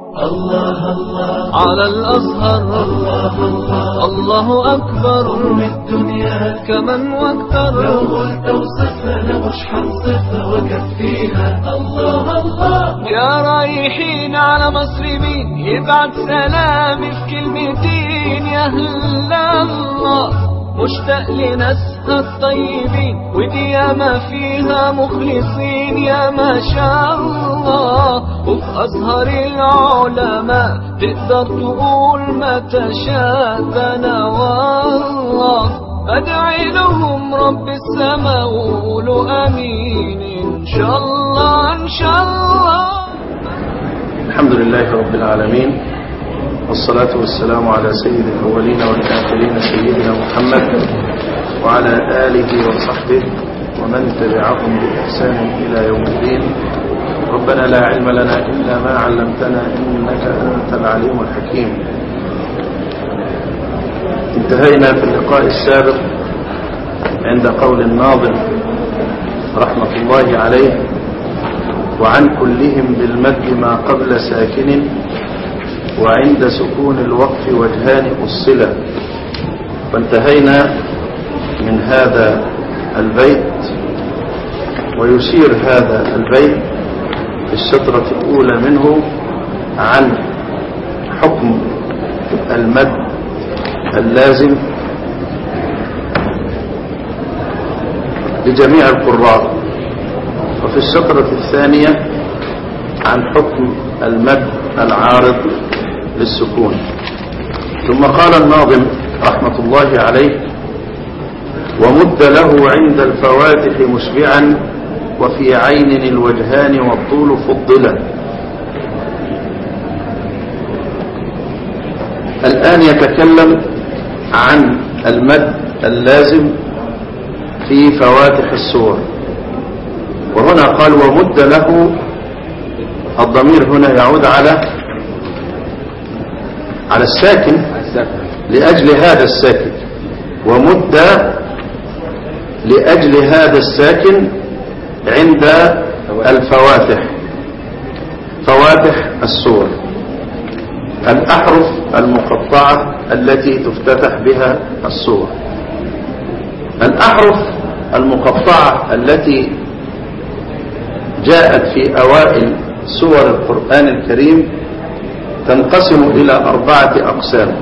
الله الله على الأزهر الله الله الله أكبر من الدنيا كمن واكثر لو قلت وصفها أنا مش هنصفها وكفيها الله الله يا رايحين على مصر مين يبعت سلامي في كلمتين يا أهل الله مشتاق لناسها الطيبين ودي ياما فيها مخلصين يا ما شاء الله وفي أزهر العلماء تقدر تقول ما تشاء أنا والله أدعي لهم رب السماء وقولوا أمين إن شاء الله إن شاء الله الحمد لله رب العالمين والصلاة والسلام على سيد الأولين والآخرين سيدنا محمد وعلى آله وصحبه ومن تبعهم بإحسان إلى يوم الدين ربنا لا علم لنا إلا ما علمتنا إنك أنت العليم الحكيم انتهينا في اللقاء السابق عند قول الناظم رحمة الله عليه وعن كلهم بالمد ما قبل ساكن وعند سكون الوقف وجهان أصلا وانتهينا من هذا البيت ويشير هذا البيت في الشطرة الأولى منه عن حكم المد اللازم لجميع القراء وفي الشطرة الثانية عن حكم المد العارض للسكون ثم قال الناظم رحمة الله عليه ومد له عند الفواتح مشبعا وفي عين الوجهان والطول فضلا الآن يتكلم عن المد اللازم في فواتح السور وهنا قال ومد له الضمير هنا يعود على على الساكن لأجل هذا الساكن ومد لأجل هذا الساكن عند الفواتح فواتح السور الأحرف المقطعة التي تفتتح بها السور الأحرف المقطعة التي جاءت في أوائل سور القرآن الكريم تنقسم إلى أربعة أقسام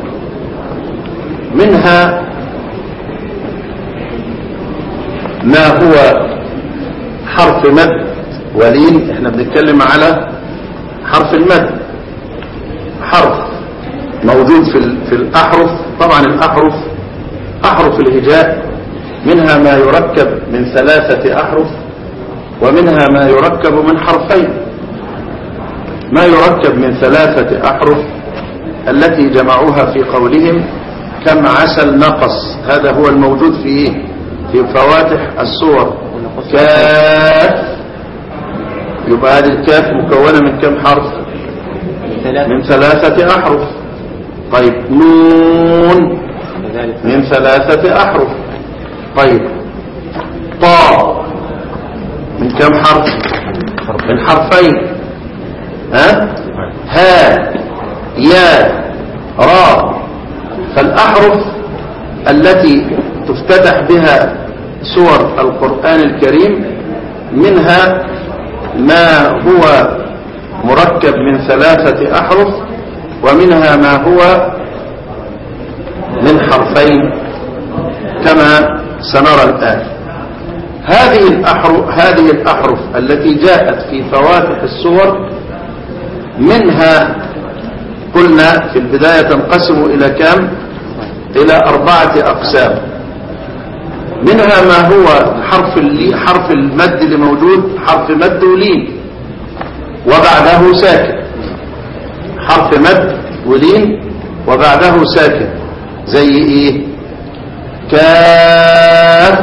منها ما هو حرف مد ولين احنا بنتكلم على حرف المد حرف موجود في في الأحرف طبعا الأحرف أحرف الهجاء منها ما يركب من ثلاثة أحرف ومنها ما يركب من حرفين ما يركب من ثلاثة أحرف التي جمعوها في قولهم كم عسل نقص هذا هو الموجود في إيه؟ في فواتح السور كاف يبقى هذه الكاف مكونة من كم حرف من ثلاثة أحرف طيب نون من ثلاثة أحرف طيب طاء من كم حرف من حرفين ها ها يا را فالأحرف التي تفتتح بها سور القرآن الكريم منها ما هو مركب من ثلاثة أحرف ومنها ما هو من حرفين كما سنرى الآن هذه الأحرف, هذه الأحرف التي جاءت في فواتح السور منها قلنا في البداية تنقسم إلى كم إلى أربعة أقسام منها ما هو حرف حرف المد اللي موجود حرف مد ولين وبعده ساكن حرف مد ولين وبعده ساكن زي ايه كاف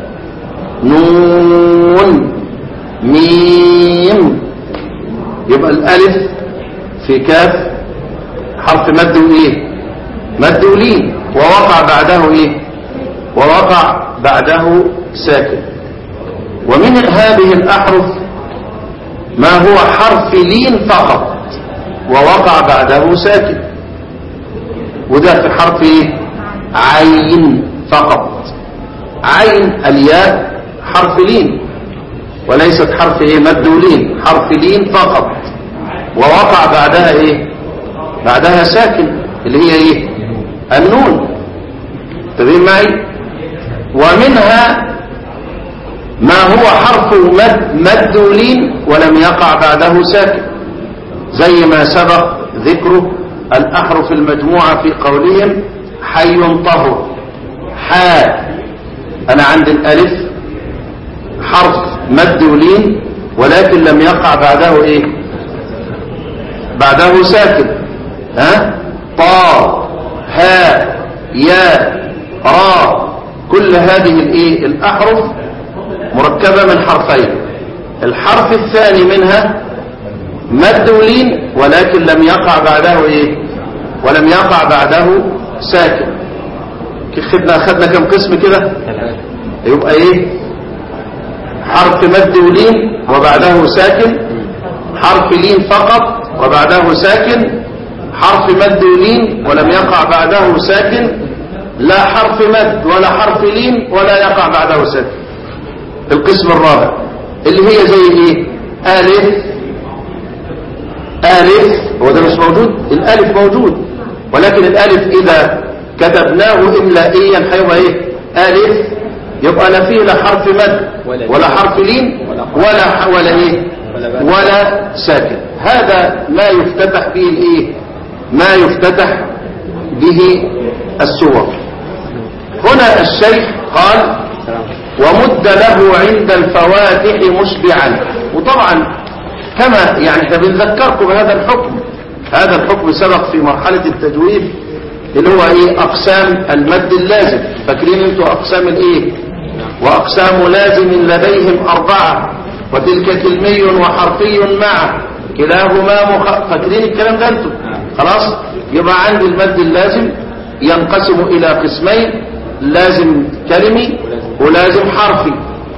نون ميم يبقى الالف في كاف حرف مد وايه مد ولين ووقع بعده ايه ووقع بعده ساكن ومن هذه الأحرف ما هو حرف لين فقط ووقع بعده ساكن وده في حرف ايه عين فقط عين الياء حرف لين وليست حرف ايه مد ولين حرف لين فقط ووقع بعدها ايه بعدها ساكن اللي هي ايه النون تبين معي ومنها ما هو حرف مد مد ولين ولم يقع بعده ساكن زي ما سبق ذكره الأحرف المجموعة في قولهم حي طهر حاء أنا عند الألف حرف مد ولين ولكن لم يقع بعده إيه بعده ساكن ها طا هاء ياء را كل هذه الايه الاحرف مركبه من حرفين الحرف الثاني منها مد ولين ولكن لم يقع بعده ايه ولم يقع بعده ساكن خدنا خدنا كم قسم كده يبقى ايه حرف مد ولين وبعده ساكن حرف لين فقط وبعده ساكن حرف مد ولين ولم يقع بعده ساكن لا حرف مد ولا حرف لين ولا يقع بعده ساكن القسم الرابع اللي هي زي ايه الف الف هو ده مش موجود الالف موجود ولكن الالف اذا كتبناه املائيا هيبقى ايه الف يبقى لا فيه لا حرف مد ولا حرف لين ولا ولا ايه ولا ساكن هذا ما يفتتح به الايه ما يفتتح به السور هنا الشيخ قال ومد له عند الفواتح مشبعا وطبعا كما يعني احنا بنذكركم بهذا الحكم هذا الحكم سبق في مرحلة التجويد اللي هو ايه اقسام المد اللازم فاكرين انتوا اقسام الايه واقسام لازم لديهم اربعة وتلك كلمي وحرفي معه كلاهما مخ... فاكرين الكلام ده انتوا خلاص يبقى عندي المد اللازم ينقسم الى قسمين لازم كلمي ولازم حرفي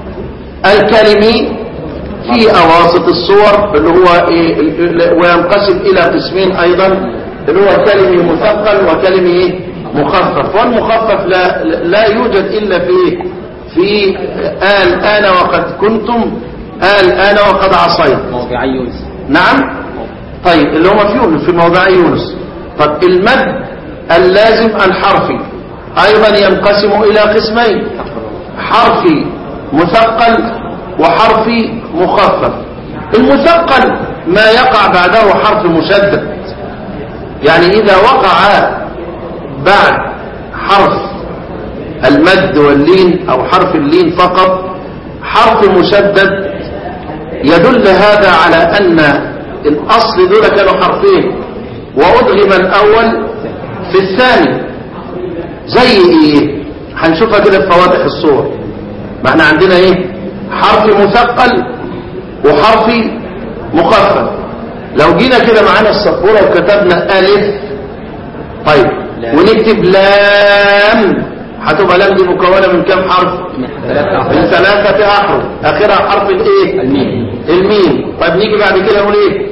الكلمي في اواسط الصور اللي هو إيه وينقسم الى قسمين ايضا اللي هو كلمي مثقل وكلمي إيه؟ مخفف والمخفف لا لا يوجد الا في في آل انا وقد كنتم آل انا وقد عصيت موضعي يونس نعم طيب اللي هم في يونس في موضع يونس طب المد اللازم الحرفي ايضا ينقسم الى قسمين حرفي مثقل وحرفي مخفف المثقل ما يقع بعده حرف مشدد يعني اذا وقع بعد حرف المد واللين او حرف اللين فقط حرف مشدد يدل هذا على ان الاصل دول كانوا حرفين وادغم الاول في الثاني زي ايه هنشوفها كده في فواتح الصور ما احنا عندنا ايه حرف مثقل وحرف مخفف لو جينا كده معانا السبوره وكتبنا الف طيب ونكتب لام هتبقى لام دي مكونه من كام حرف من ثلاثه احرف اخرها حرف الايه الميم الميم طيب نيجي بعد كده نقول ايه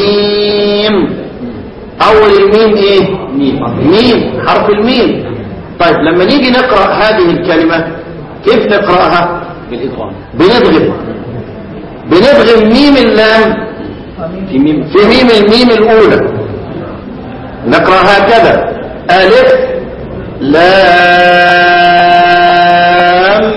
ميم اول الميم ايه ميم ميم حرف الميم طيب لما نيجي نقرأ هذه الكلمة كيف نقرأها بالإدغام بندغم بندغم ميم اللام في ميم في ميم الميم الأولى نقرأ هكذا ألف لام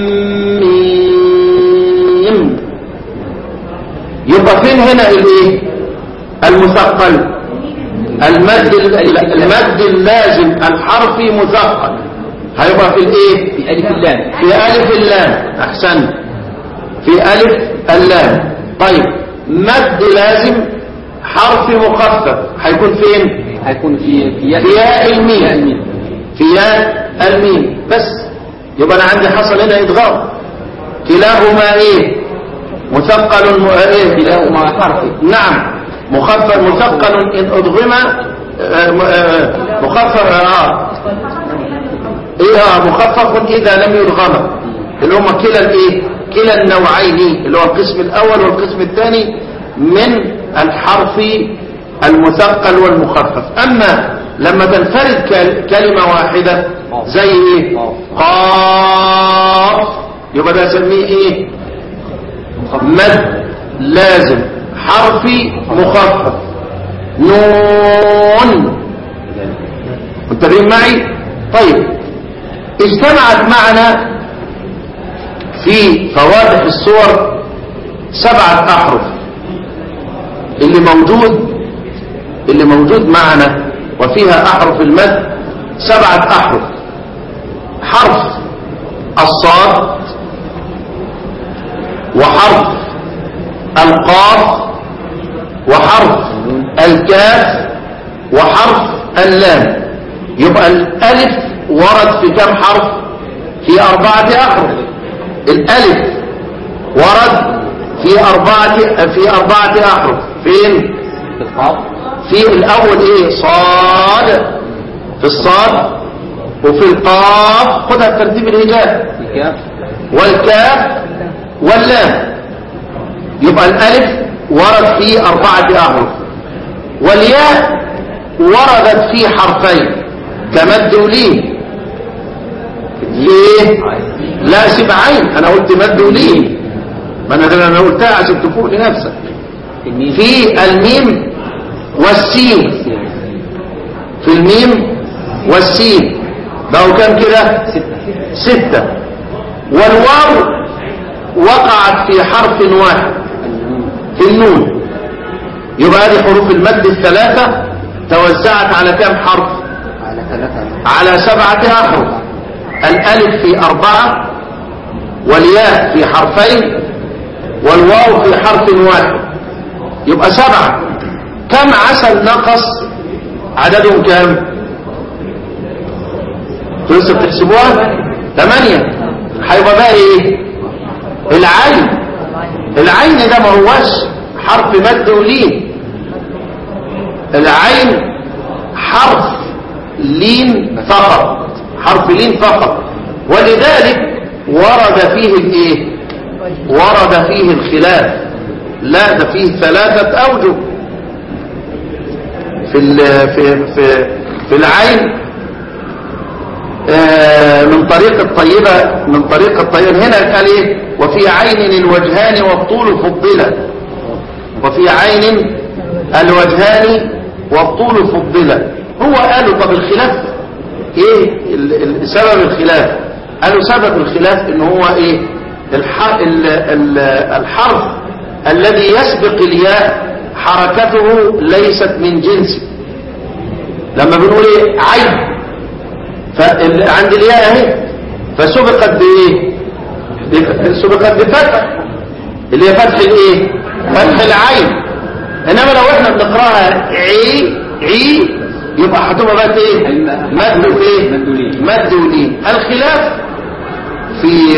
ميم يبقى فين هنا الايه المثقل المد المد اللازم الحرفي مثقل هيبقى في الايه في ألف اللام في ألف اللام أحسن في ألف اللام طيب مد لازم حرف مخفف هيكون فين هيكون في في في ياء الميم. ياء الميم في ياء الميم بس يبقى أنا عندي حصل هنا إدغام كلاهما إيه مثقل م- إيه كلاهما حرف نعم مخفف مثقل إن أدغم آه، م- آه، مخفف آه ايه اه مخفف اذا لم يدغم اللي هما كلا الايه كلا النوعين اللي هو القسم الاول والقسم الثاني من الحرف المثقل والمخفف أما لما تنفرد كل- كلمة واحدة زي ايه قاف يبقى ده اسميه ايه مد لازم حرفي مخفف نون متفقين معي طيب اجتمعت معنا في فواتح الصور سبعة أحرف اللي موجود اللي موجود معنا وفيها أحرف المد سبعة أحرف حرف الصاد وحرف القاف وحرف الكاف وحرف اللام يبقى الألف ورد في كم حرف في أربعة أحرف الألف ورد في أربعة في أربعة أحرف فين في القاف في الأول إيه صاد في الصاد وفي القاف خدها بترتيب الهجاء في الكاف والكاف واللام يبقى الألف ورد في أربعة أحرف والياء وردت في حرفين كمد ولين ليه لا سيب عين انا قلت مد ولين ما انا ده انا قلتها عشان تفوق لنفسك الميم في الميم والسين في الميم والسين بقوا كام كده ستة والواو وقعت في حرف واحد في النون يبقى هذه حروف المد الثلاثة توزعت على كام حرف على ثلاثة على سبعة أحرف الألف في أربعة والياء في حرفين والواو في حرف واحد يبقى سبعة كم عسل نقص عددهم كام انتوا لسه بتحسبوها ثمانية هيبقى بقى ايه العين العين ده ما هوش حرف مد ولين العين حرف لين فقط حرف لين فقط ولذلك ورد فيه الايه ورد فيه الخلاف لا ده فيه ثلاثة اوجه في ال في في في العين آه، من طريق الطيبة من طريق الطيبة هنا قال ايه وفي عين الوجهان والطول فضلا وفي عين الوجهان والطول فضلا هو قالوا طب الخلاف ايه ال- ال- سبب الخلاف قالوا سبب الخلاف ان هو ايه الح- ال- ال- الحرف الذي يسبق الياء حركته ليست من جنسه لما بنقول ايه عين فعند الياء اهي فسبقت بايه بف- سبقت بفتح اللي هي فتح الايه فتح العين انما لو احنا بنقراها عي عي يبقى هتبقى بقى ايه مد وايه مد ولين. مد ولين الخلاف في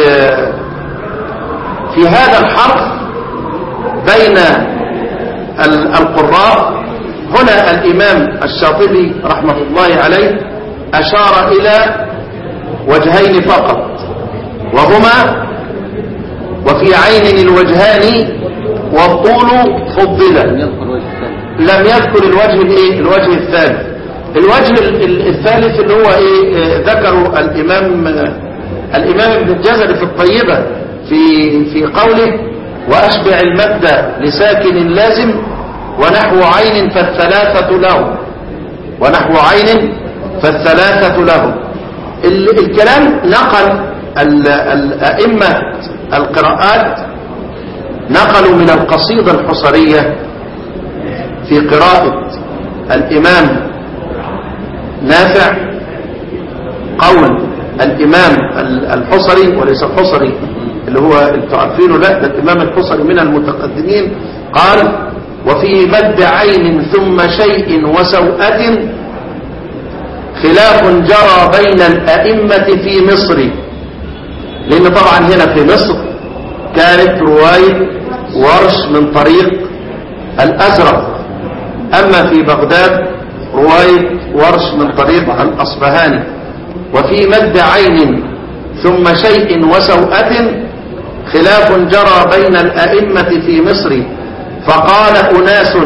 في هذا الحرف بين ال- القراء هنا الإمام الشاطبي رحمة الله عليه أشار إلى وجهين فقط وهما وفي عين الوجهان والطول فضلا لم يذكر وجه الثاني لم يذكر الوجه الايه الوجه الثالث الوجه ال- ال- الثالث اللي هو ايه آه، ذكره الامام آه، الامام ابن الجزري في الطيبة في في قوله واشبع المد لساكن لازم ونحو عين فالثلاثة له ونحو عين فالثلاثة له ال- الكلام نقل ال- الأئمة القراءات نقلوا من القصيدة الحصرية في قراءة الإمام نافع قول الإمام ال- الحصري وليس الحصري اللي هو انتوا عارفينه لا ده الإمام الحصري من المتقدمين قال وفي مد عين ثم شيء وسوءة خلاف جرى بين الأئمة في مصر لأن طبعا هنا في مصر كانت رواية ورش من طريق الأزرق أما في بغداد رواية ورش من طريق الأصبهاني وفي مد عين ثم شيء وسوءة خلاف جرى بين الأئمة في مصر فقال أناس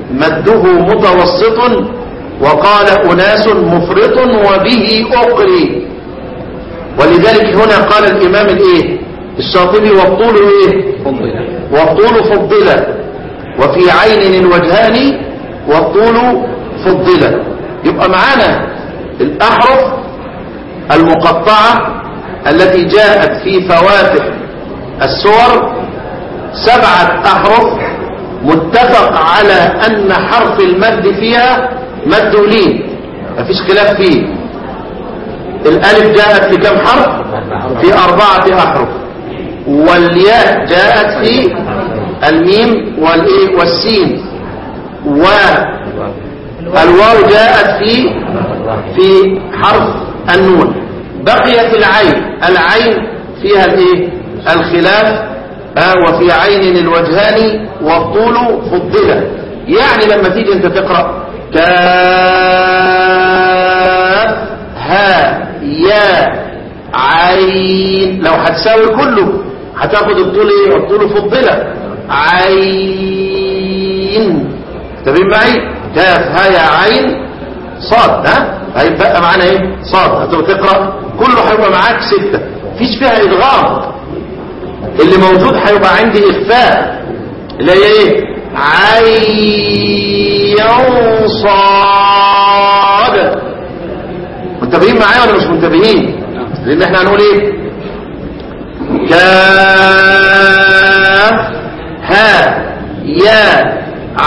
مده متوسط وقال أناس مفرط وبه أقري ولذلك هنا قال الإمام الإيه الشاطبي والطول إيه والطول فضل وفي عين الوجهان والطول فضل يبقى معانا الأحرف المقطعة التي جاءت في فواتح السور سبعة أحرف متفق على أن حرف المد فيها مد لين مفيش خلاف فيه الألف جاءت في كم حرف في أربعة أحرف والياء جاءت في الميم والإيه والسين والواو جاءت في في حرف النون بقيت العين العين فيها الايه الخلاف آه وفي عين الوجهان والطول فضله يعني لما تيجي انت تقرا كاف ها يا عين لو هتساوي كله هتاخد الطول ايه الطول فضله عين تمام معي كاف ها يا عين صاد ها هيبقى معانا ايه صاد هتبقى تقرا كله هيبقى معاك ستة مفيش فيها ادغام اللي موجود هيبقى عندي اخفاء اللي هي ايه عين صاد منتبهين معايا ولا مش منتبهين لان احنا هنقول ايه كاف ها يا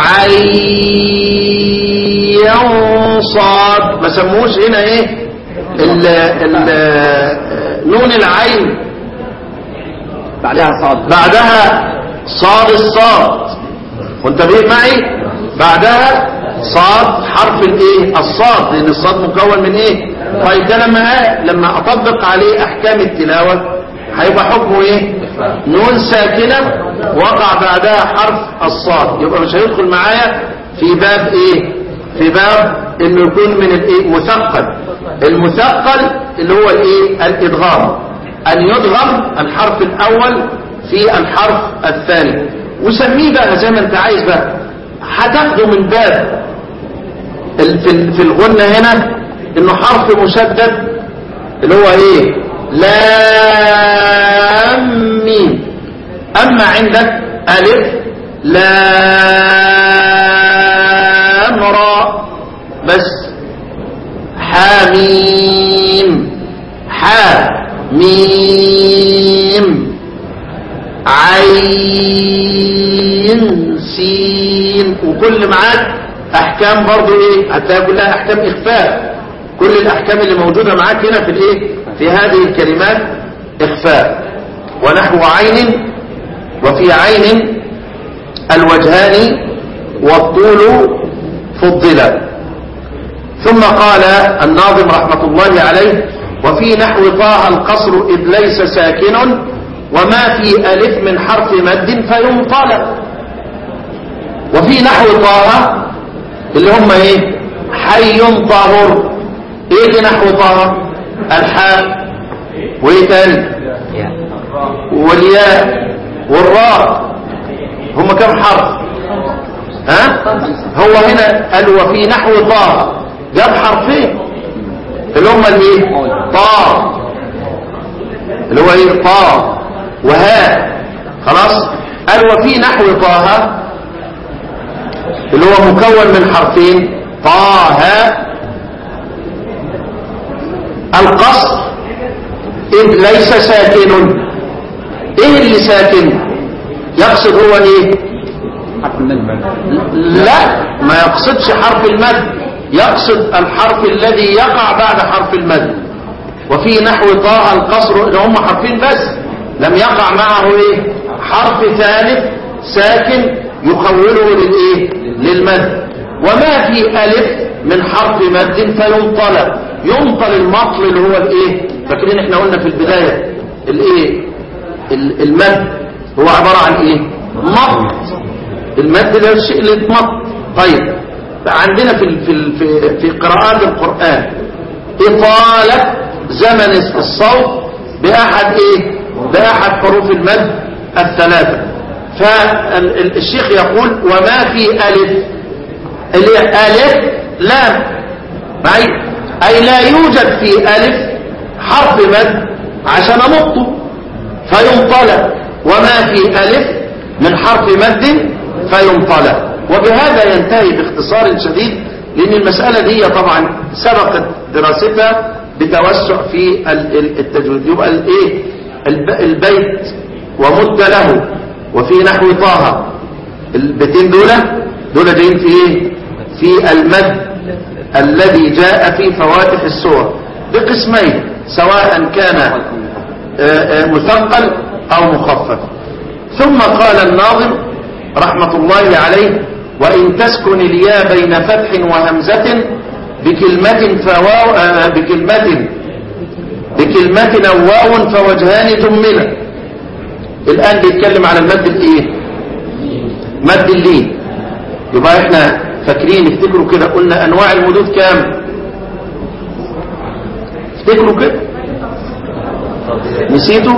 عين صاد ما سموش هنا ايه ال ال نون العين بعدها صاد بعدها صاد الصاد منتبهين معي بعدها صاد حرف الايه الصاد لان الصاد مكون من ايه طيب ده لما لما اطبق عليه احكام التلاوه هيبقى حكمه ايه نون ساكنه وقع بعدها حرف الصاد يبقى مش هيدخل معايا في باب ايه في باب انه يكون من الايه مثقل المثقل اللي هو الايه الادغام ان يدغم الحرف الاول في الحرف الثاني وسميه بقى زي ما انت عايز بقى هتاخده من باب ال- في ال- في الغنة هنا انه حرف مشدد اللي هو ايه لام ميم اما عندك الف لام را بس حاميم حاميم عين سين وكل معاك احكام برضو ايه هتلاقي كلها احكام اخفاء كل الاحكام اللي موجودة معاك هنا في الايه في هذه الكلمات اخفاء ونحو عين وفي عين الوجهان والطول فضلا ثم قال الناظم رحمة الله عليه وفي نحو طه القصر إذ ليس ساكن وما في ألف من حرف مد فينطلق وفي نحو طه اللي هم ايه حي طاهر ايه دي نحو طه الحاء وايه تاني والياء والراء هم كم حرف ها هو هنا قال وفي نحو طه جاب حرفين اللي هم الايه طا اللي هو ايه طا وها خلاص قال وفي نحو طه اللي هو مكون من حرفين طه القصر إذ ليس ساكن ايه اللي ساكن يقصد هو ايه حرف المد لا ما يقصدش حرف المد يقصد الحرف الذي يقع بعد حرف المد وفي نحو طه القصر اللي هم حرفين بس لم يقع معه ايه حرف ثالث ساكن يخوله للايه للمد وما في الف من حرف مد فينطل ينطل المطل اللي هو الايه فاكرين احنا قلنا في البدايه الايه ال- المد هو عباره عن ايه مط المد ده الشيء اللي اتمط طيب عندنا في ال- في ال- في, في قراءات القرآن إطالة زمن الصوت بأحد إيه بأحد حروف المد الثلاثة فالشيخ يقول وما في ألف اللي هي ألف لام معي أي لا يوجد في ألف حرف مد عشان أنطه فينطلق وما في ألف من حرف مد فينطلق وبهذا ينتهي باختصار شديد لأن المسألة دي طبعا سبقت دراستها بتوسع في ال- ال- التجويد يبقى الايه الب- البيت ومد له وفي نحو طه البيتين دول دول جايين في ايه في المد الذي جاء في فواتح السور بقسمين سواء كان آه، آه، مثقل او مخفف ثم قال الناظم رحمة الله عليه وإن تسكن الياء بين فتح وهمزة بكلمة فواو آه، بكلمة بكلمة أو واو فوجهان جملة الآن بيتكلم على المد الإيه مد اللين يبقى احنا فاكرين افتكروا كده قلنا أنواع المدود كام افتكروا كده نسيتوا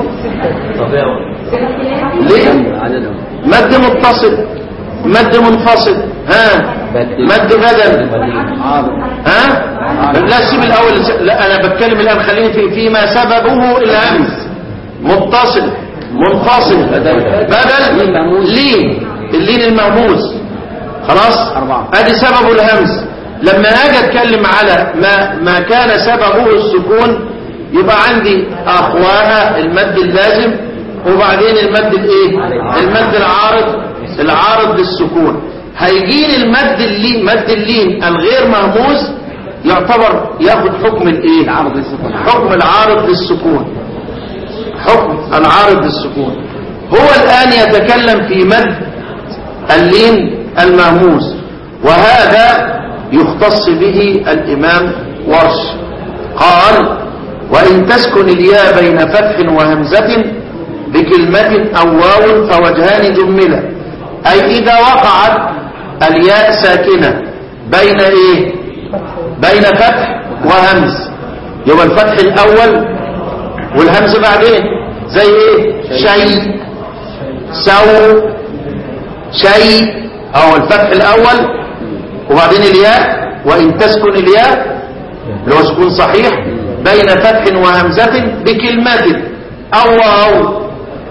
ليه عددهم مد متصل مد منفصل ها مد بدل عارض ها لا سيب الاول لا انا بتكلم الان خليني في فيما سببه الهمز متصل منفصل بدل لين اللين المهموس خلاص أربعة. ادي سببه الهمز لما اجي اتكلم على ما ما كان سببه السكون يبقى عندي اخواها المد اللازم وبعدين المد الايه المد العارض العارض للسكون هيجيني المد اللين مد اللين الغير مهموس يعتبر ياخد حكم الايه العرض للسكون حكم العارض للسكون حكم العارض للسكون هو الآن يتكلم في مد اللين المهموس وهذا يختص به الإمام ورش قال وإن تسكن الياء بين فتح وهمزة بكلمة أو واو فوجهان جملة أي إذا وقعت الياء ساكنة بين إيه بين فتح وهمز يبقى الفتح الأول والهمز بعدين زي ايه شيء سو شيء او الفتح الاول وبعدين الياء وان تسكن الياء اللي هو سكون صحيح بين فتح وهمزة بكلمة او واو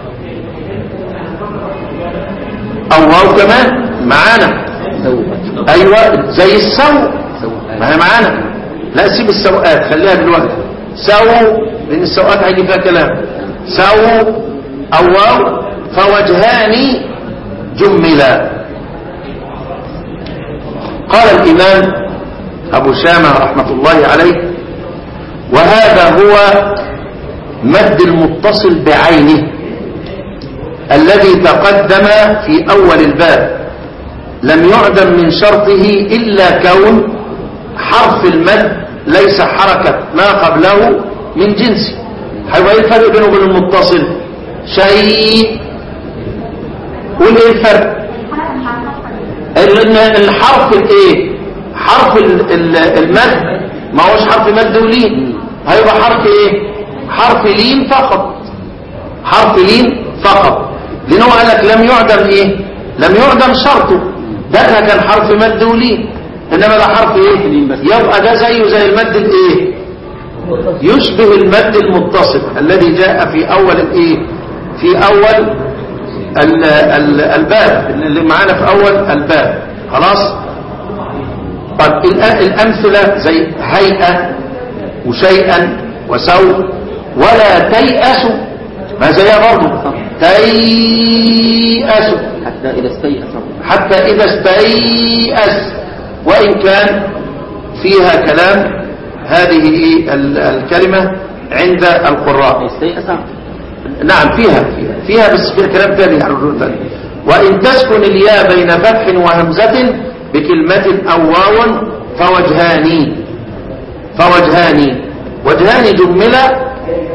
او واو كمان معانا سوء ايوه زي السو سوء ما هي معانا لا سيب السوءات خليها دلوقتي سو لان السوءات هيجي فيها كلام سو او واو فوجهان جملا قال الامام ابو شامه رحمه الله عليه وهذا هو مد المتصل بعينه الذي تقدم في اول الباب لم يعدم من شرطه إلا كون حرف المد ليس حركة ما قبله من جنسه هيبقى ايه الفرق بينه وبين المتصل شيء قول ايه الفرق ال- الحرف الايه حرف ال- ال- المد ما هوش حرف مد ولين هيبقى حرف ايه حرف لين فقط حرف لين فقط لأنه قال لك لم يعدم ايه لم يعدم شرطه ده كان حرف مد ولين انما ده حرف ايه لين بس. يبقى ده زيه زي المد الايه يشبه المد المتصل الذي جاء في اول الايه في اول ال ال الباب اللي معانا في اول الباب خلاص طب الأ- الامثله زي هيئه وشيئا وسوء ولا تيأسوا ما زيها برضه تيأسوا حتى إذا استيأس ربك حتى إذا استيأس وإن كان فيها كلام هذه إيه ال- الكلمة عند القراء استيأس نعم فيها فيها, فيها بس فيها كلام ثاني يعني الرجل ثاني وإن تسكن الياء بين فتح وهمزة بكلمة أو واو فوجهان فوجهان وجهان جملة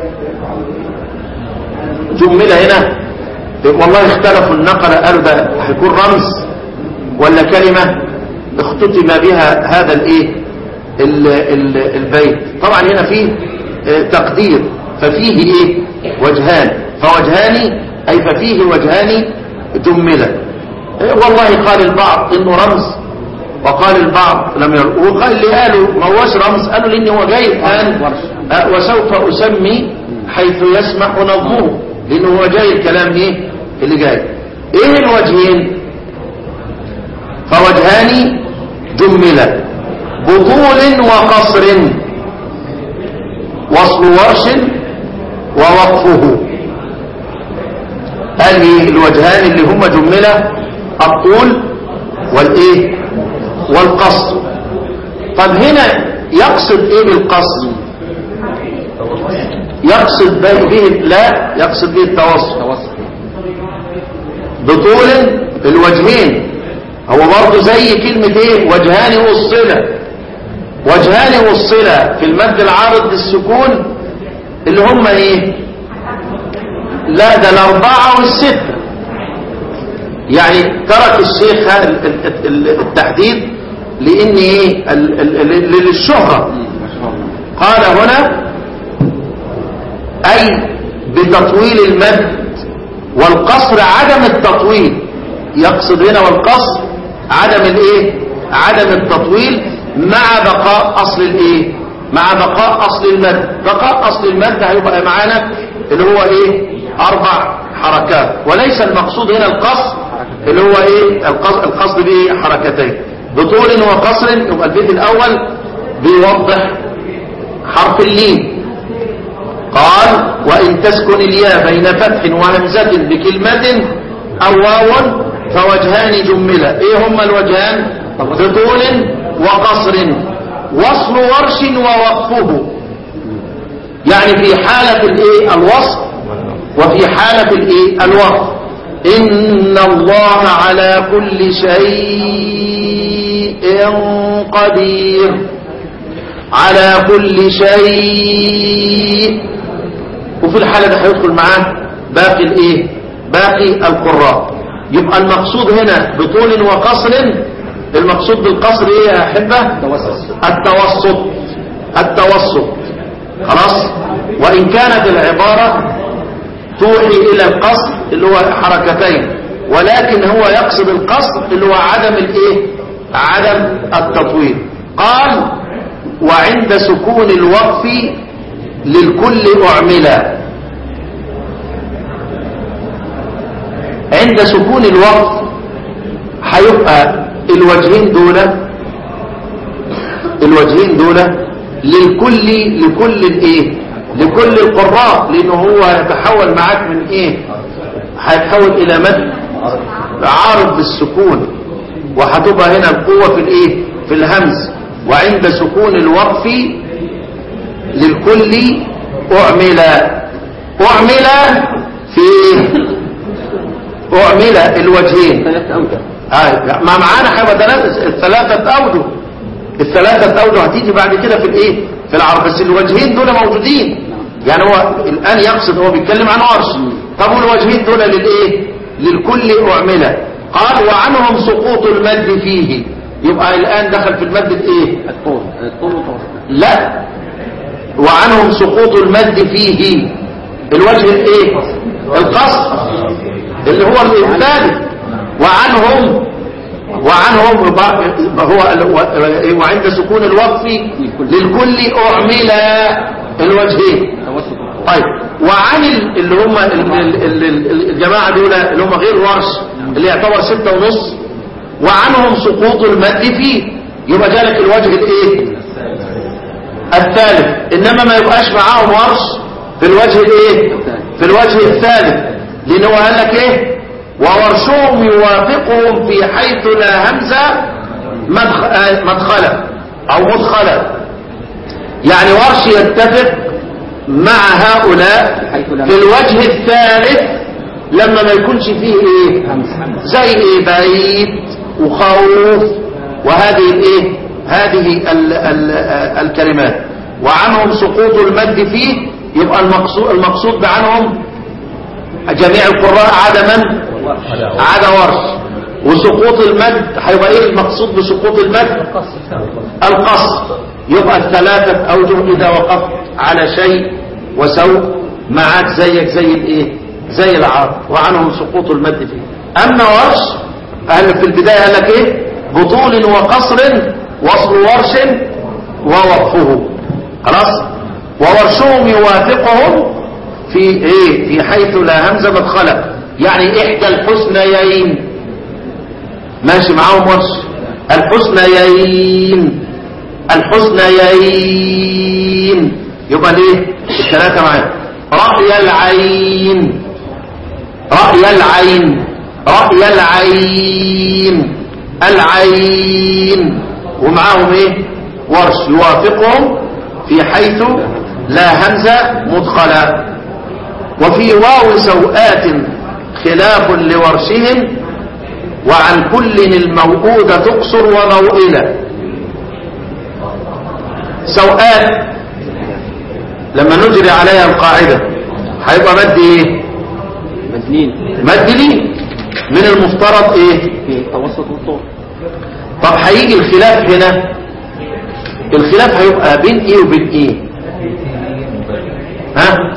جملة هنا والله اختلفوا النقل قالوا ده هيكون رمز ولا كلمة اختتم بها هذا الايه ال- ال- البيت طبعا هنا فيه اه، تقدير ففيه ايه وجهان فوجهان اي ففيه وجهان جملة اه، والله قال البعض انه رمز وقال البعض لم ير... وقال اللي قالوا ما هوش رمز قالوا لان هو جاي الان آه، وسوف اسمي حيث يسمح نظمه لانه هو جاي الكلام ايه اللي جاي ايه الوجهين فوجهان جملا بطول وقصر وصل ورش ووقفه هذه الوجهان اللي هما جملة الطول والايه والقصر طب هنا يقصد ايه بالقصر يقصد به لا يقصد به التوسط توسط بطول الوجهين هو برضه زي كلمة ايه وجهان وصلة وجهان وصلة في المد العارض للسكون اللي هم ايه لا ده الاربعة والستة يعني ترك الشيخ ها- ال- ال- ال- التحديد لان ايه ال- ال- ال- للشهرة ما شاء الله قال هنا أي بتطويل المد والقصر عدم التطويل يقصد هنا والقصر عدم الايه عدم التطويل مع بقاء اصل الايه مع بقاء اصل المد بقاء اصل المد هيبقى معانا اللي هو ايه اربع حركات وليس المقصود هنا القصر اللي هو ايه القصد, القصد بايه حركتين بطول وقصر يبقى البيت الاول بيوضح حرف اللين قال وإن تسكن الياء بين فتح وهمزة بكلمة أو واو فوجهان جملة إيه هما الوجهان بطول وقصر وصل ورش ووقفه يعني في حالة الإيه الوصف وفي حالة الإيه الوقف إن الله على كل شيء قدير على كل شيء وفي الحالة ده هيدخل معاه باقي الايه باقي القراء يبقى المقصود هنا بطول وقصر المقصود بالقصر ايه يا احبه توسط التوسط التوسط خلاص وان كانت العبارة توحي الى القصر اللي هو حركتين ولكن هو يقصد القصر اللي هو عدم الايه عدم التطويل قال وعند سكون الوقف للكل اعملا عند سكون الوقف هيبقى الوجهين دول الوجهين دول للكل لكل الايه لكل القراء لانه هو يتحول معاك من ايه هيتحول الى مد عارض بالسكون وهتبقى هنا القوة في الايه في الهمز وعند سكون الوقف للكل اعمل اعمل في اعمل الوجهين ثلاث أوجه آه ما معانا هيبقى ثلاثة الثلاثة أوجه الثلاثة أوجه هتيجي بعد كده في الإيه في العرب بس الوجهين دول موجودين يعني هو الآن يقصد هو بيتكلم عن عرش طب والوجهين دول للإيه للكل أعملة قال وعنهم سقوط المد فيه يبقى الآن دخل في المد الإيه الطول الطول والتوسط لا وعنهم سقوط المد فيه الوجه الايه القصر اللي هو الثالث وعنهم وعنهم يبقى هو ال- وعند سكون الوقف للكل اعمل الوجهين توسط طيب وعن ال- اللي هم ال- ال- ال- ال- الجماعة دول اللي هم غير ورش اللي يعتبر ستة ونص وعنهم سقوط المد فيه يبقى جالك الوجه الايه الثالث انما ما يبقاش معاهم ورش في الوجه الايه في الوجه الثالث لانه قال لك ايه وورشهم يوافقهم في حيث لا همزه مدخ- آه، مدخلا او مدخلا يعني ورش يتفق مع هؤلاء حيث لا في الوجه الثالث لما ما يكونش فيه ايه همزة زي ايه بيت وخوف وهذه الايه هذه ال ال الكلمات وعنهم سقوط المد فيه يبقى المقصود المقصود بعنهم جميع القراء عدا من عدا ورش وسقوط المد هيبقى ايه المقصود بسقوط المد القصر يبقى الثلاثة أوجه إذا وقفت على شيء وسوف معك زيك زي الايه زي العرب وعنهم سقوط المد فيه أما ورش قال في البداية قال لك ايه بطول وقصر وصل ورش ووقفه خلاص وورشهم يوافقهم في ايه في حيث لا همزه مدخله يعني احدى الحسنيين ماشي معاهم ورش الحسنيين الحسنيين يبقى ليه الثلاثه معايا رأي العين رأي العين رأي العين العين ومعاهم ايه ورش يوافقهم في حيث لا همزة مدخلة وفي واو سوآت خلاف لورشهم وعن كل الموؤودة تقصر وموئلة سوآت لما نجري عليها القاعدة هيبقى مد ايه مدنين مد ليه من المفترض ايه في التوسط والطول طب هيجي الخلاف هنا الخلاف هيبقى بين ايه وبين ايه ها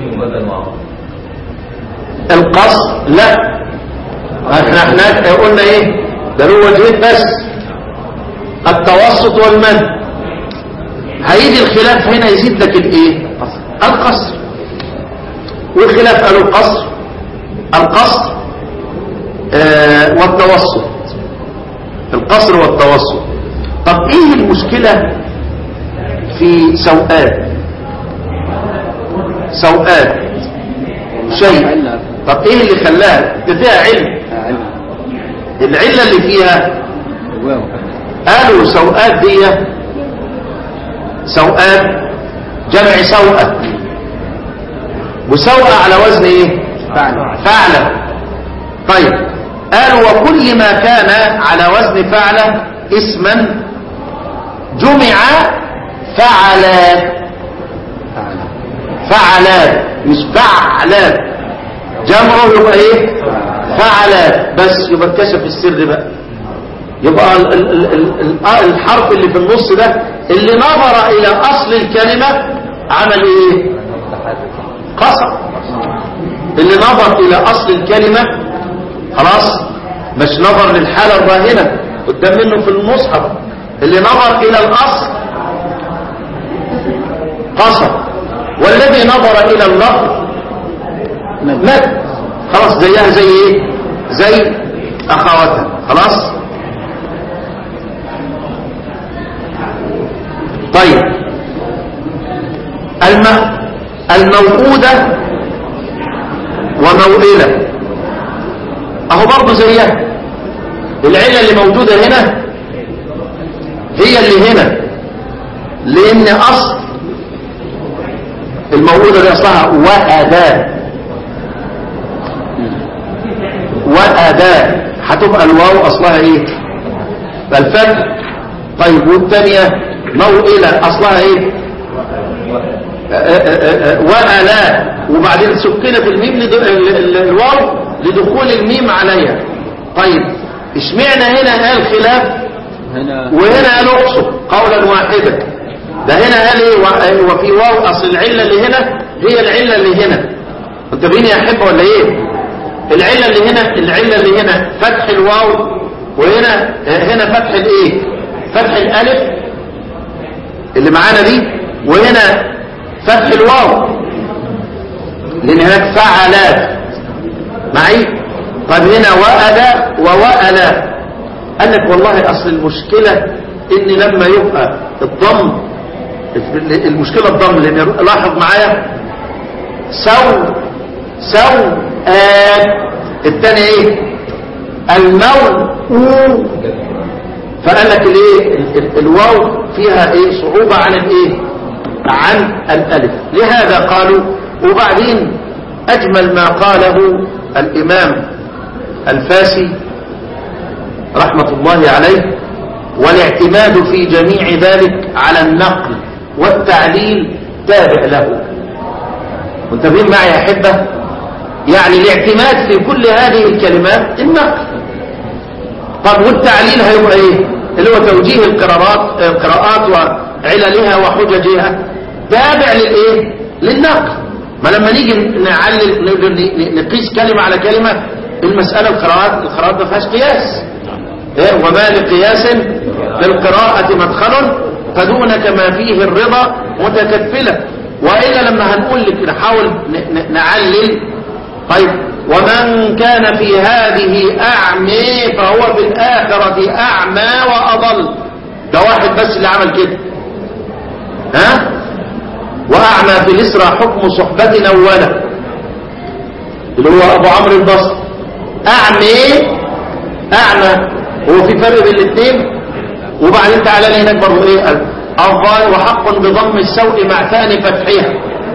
القصر لا احنا احنا قلنا ايه ده له وجهين بس التوسط والمد هيجي الخلاف هنا يزيد لك الايه القصر والخلاف قالوا القصر القصر آه والتوسط القصر والتوسط طب ايه المشكلة في سوءات سوءات شيء علة طب ايه اللي خلاها ده فيها علم علة العلة اللي فيها واو قالوا سوءات دي سوءات جمع سوءة وسوءة على وزن ايه فعلا فعلة طيب قالوا وكل ما كان على وزن فعلة اسما جمع فعلات فعلا فعلات مش فعلات جمعه يبقى ايه فعلات بس يبقى اتكشف السر بقى يبقى ال ال ال ال ال الحرف اللي في النص ده اللي نظر الى اصل الكلمة عمل ايه قصر اللي نظر الى اصل الكلمة خلاص مش نظر للحالة الراهنة قدام منه في المصحف اللي نظر الى الاصل قصر والذي نظر الى اللفظ مد خلاص زيها زي ايه زي اخواتها خلاص طيب الم... الموؤودة وموئلة اهو برضه زيها العلة اللي موجودة هنا هي اللي هنا لان اصل الموؤودة دي اصلها وأداة وأداة هتبقى الواو اصلها ايه الفتح طيب والثانية موئلة اصلها ايه وألا وبعدين سكنت الميم لد... ال- ال- الواو لدخول الميم عليها طيب اشمعنى هنا قال خلاف هنا وهنا قال اقصر قولا واحدا ده هنا قال ايه و- وفي واو اصل العله اللي هنا هي العله اللي هنا منتبهين يا احبه ولا ايه العله اللي هنا العله اللي هنا فتح الواو وهنا هنا فتح الايه فتح الالف اللي معانا دي وهنا فتح الواو لان هناك فعلات معي طب هنا وأدا ووألا قال لك والله اصل المشكلة ان لما يبقى الضم المشكلة الضم لان لاحظ معايا سو سو آت الثاني ايه المو فقال لك الايه ال- ال- الواو فيها ايه صعوبة عن الايه عن الالف لهذا قالوا وبعدين اجمل ما قاله الامام الفاسي رحمة الله عليه والاعتماد في جميع ذلك على النقل والتعليل تابع له منتبهين معي يا أحبة يعني الاعتماد في كل هذه الكلمات النقل طب والتعليل هيبقى ايه اللي هو توجيه القراءات القراءات وعللها وحججها تابع للايه للنقل ما لما نيجي نعلل ن- ن- نقيس كلمة على كلمة المسألة القراءات القراءات ما فيهاش قياس إيه؟ وما لقياس في القراءة مدخل فدونك ما فيه الرضا متكفلة وإلا لما هنقول لك نحاول ن- ن- نعلل طيب ومن كان في هذه أعمي فهو في الآخرة أعمى وأضل ده واحد بس اللي عمل كده ها وأعمى في الإسرى حكم صحبة أولا اللي هو أبو عمرو البصري أعمى أعمى هو في فرق بين الاثنين وبعدين تعالى لي هناك برضه إيه الظاهر وحق بضم السوء مع ثاني فتحها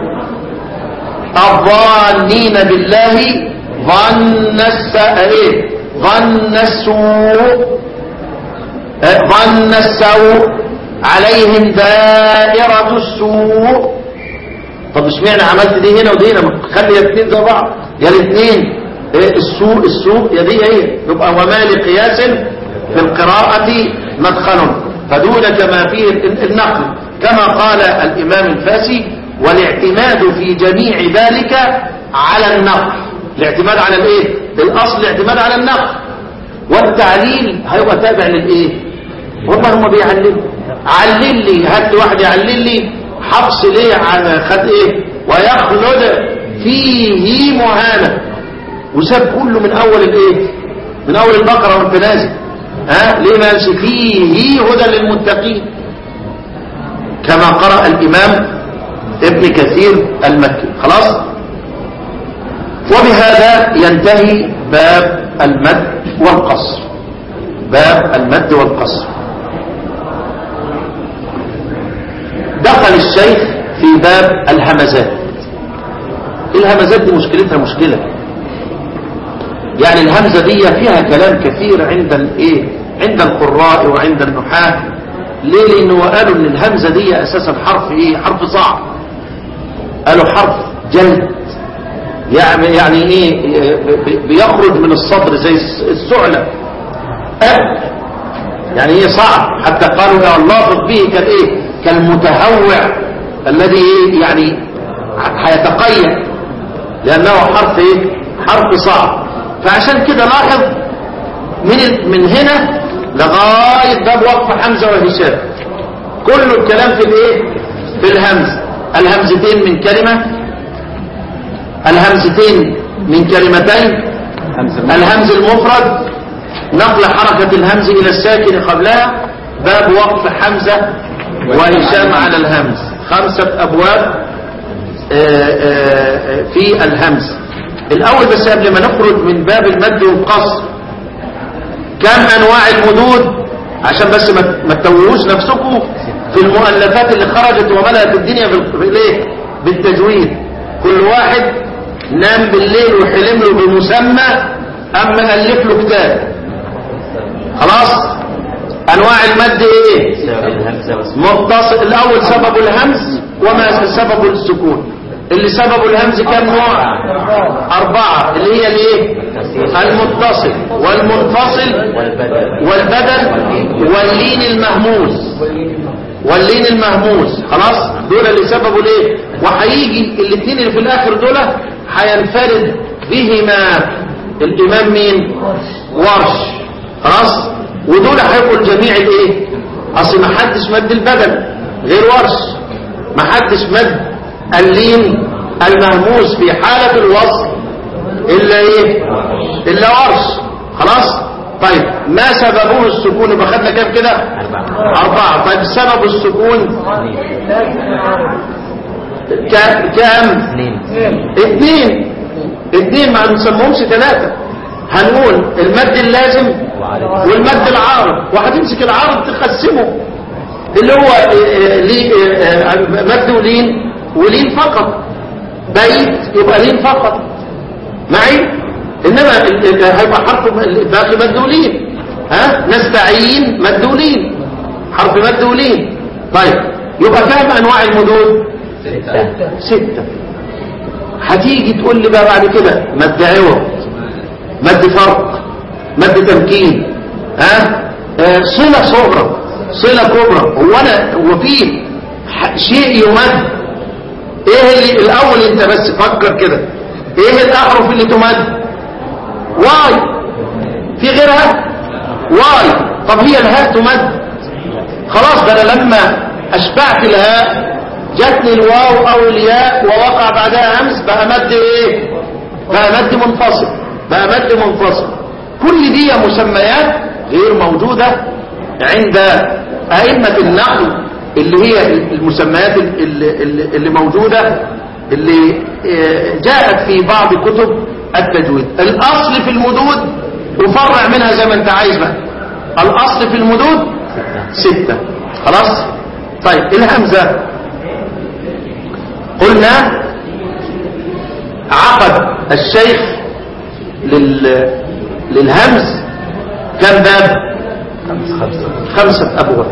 الظانين بالله ظن الس ايه ظن السوء آه، ظن السوء عليهم دائرة السوء طب اشمعنى عملت دي هنا ودي هنا ما خلي الاثنين زي بعض يا الاثنين إيه السوء السوء يا دي هي يبقى وما لقياس في القراءة مدخل فدونك ما فيه ال- النقل كما قال الإمام الفاسي والاعتماد في جميع ذلك على النقل الاعتماد على الايه الاصل الاعتماد على النقل والتعليل هيبقى تابع للايه والله هم بيعللوا علل لي هات لي واحد يعلل لي حفص ليه على خد ايه ويخلد فيه مهانة وساب كله من اول الايه من اول البقرة وانت نازل ها ليه ما قالش فيه هدى للمتقين كما قرأ الامام ابن كثير المكي خلاص وبهذا ينتهي باب المد والقصر باب المد والقصر دخل الشيخ في باب الهمزات الهمزات دي مشكلتها مشكلة يعني الهمزة دي فيها كلام كثير عند الايه عند القراء وعند النحاة ليه لانه قالوا ان الهمزة دي اساسا حرف ايه حرف صعب قالوا حرف جلد يعني يعني ايه بي- بيخرج من الصدر زي الس- السعلة أه يعني هي صعب حتى قالوا يا اللافظ به كالايه كالمتهوع الذي إيه؟ يعني ح- هيتقيد لانه حرف ايه حرف صعب فعشان كده لاحظ من ال- من هنا لغايه باب وقف حمزه وهشام كل الكلام في الايه في الهمز الهمزتين من كلمه الهمزتين من كلمتين الهمز المفرد نقل حركة الهمز إلى الساكن قبلها باب وقف حمزة وهشام على الهمز خمسة أبواب آه، آه، آه، في الهمز الأول بس قبل ما نخرج من باب المد والقصر كم أنواع المدود عشان بس ما ما تتوهوش نفسكم في المؤلفات اللي خرجت وملأت الدنيا بال- بالايه بالتجويد كل واحد نام بالليل وحلم له بمسمى اما الف له كتاب خلاص انواع المد ايه متصل الاول سبب الهمز وما سبب السكون اللي سبب الهمز كم نوع اربعة اللي هي الايه المتصل والمنفصل والبدل واللين المهموس واللين المهموس خلاص دول اللي سببوا ليه وهيجي الاثنين اللي في الاخر دول هينفرد بهما الامام مين ورش خلاص ودول هيبقوا الجميع الايه اصل ما حدش مد البدل غير ورش ما حدش مد اللين المهموس في حالة الوصل الا ايه الا ورش خلاص طيب ما سببه السكون يبقى خدنا كام كده اربعة طيب سبب السكون كا- كام اثنين اثنين ما نسموهمش ثلاثة هنقول المد اللازم والمد العارض وهتمسك العارض تقسمه اللي هو آه، آه، ليه آه، آه، مد ولين ولين فقط بيت يبقى لين فقط معي انما ال- ال- هيبقى حرف باقي مد ولين ها نستعين مد ولين حرف مد ولين طيب يبقى كام انواع المدود ستة هتيجي تقول لي بقى بعد كده مد عوض مد فرق مد تمكين ها آه، صلة صغرى صلة كبرى هو انا هو في ح- شيء يمد ايه اللي الاول انت بس فكر كده ايه الاحرف اللي تمد واي في غيرها واي طب هي الهاء تمد خلاص ده انا لما اشبعت الهاء جاتني الواو او الياء ووقع بعدها همس بقى مد ايه بقى مد منفصل بقى مد منفصل كل دي مسميات غير موجودة عند أئمة النحو اللي هي المسميات اللي, اللي, اللي موجودة اللي آه، جاءت في بعض كتب التجويد الأصل في المدود وفرع منها زي ما انت عايز بقى الأصل في المدود ستة خلاص طيب الهمزة قلنا عقد الشيخ لل... للهمز كم باب خمسة أبواب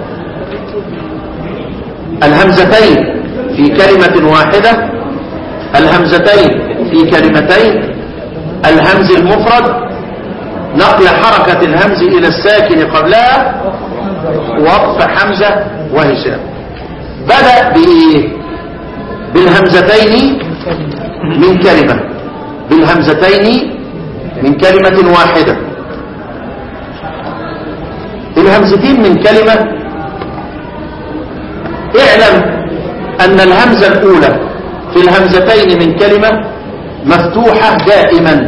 الهمزتين في كلمة واحدة الهمزتين في كلمتين الهمز المفرد نقل حركة الهمز إلى الساكن قبلها وقف حمزة وهشام بدأ بإيه بالهمزتين من كلمة بالهمزتين من كلمة واحدة الهمزتين من كلمة اعلم أن الهمزة الأولى في الهمزتين من كلمة مفتوحة دائما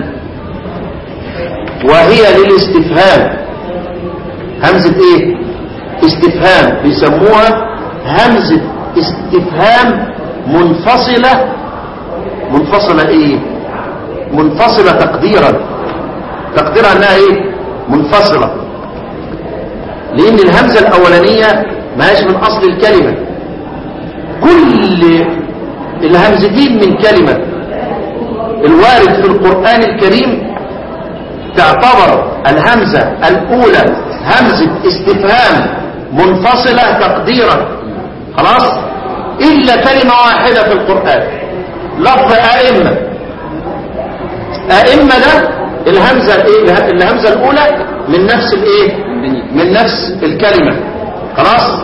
وهي للاستفهام همزة ايه استفهام بيسموها همزة استفهام منفصلة منفصلة ايه منفصلة تقديرا تقديرها انها ايه منفصلة لان الهمزة الاولانية ماهيش من اصل الكلمة كل الهمزتين من كلمة الوارد في القرآن الكريم تعتبر الهمزة الأولى همزة استفهام منفصلة تقديرا خلاص إلا كلمة واحدة في القرآن لفظ أئمة أئمة ده الهمزة الإيه؟ الهمزة الأولى من نفس الإيه من نفس الكلمة خلاص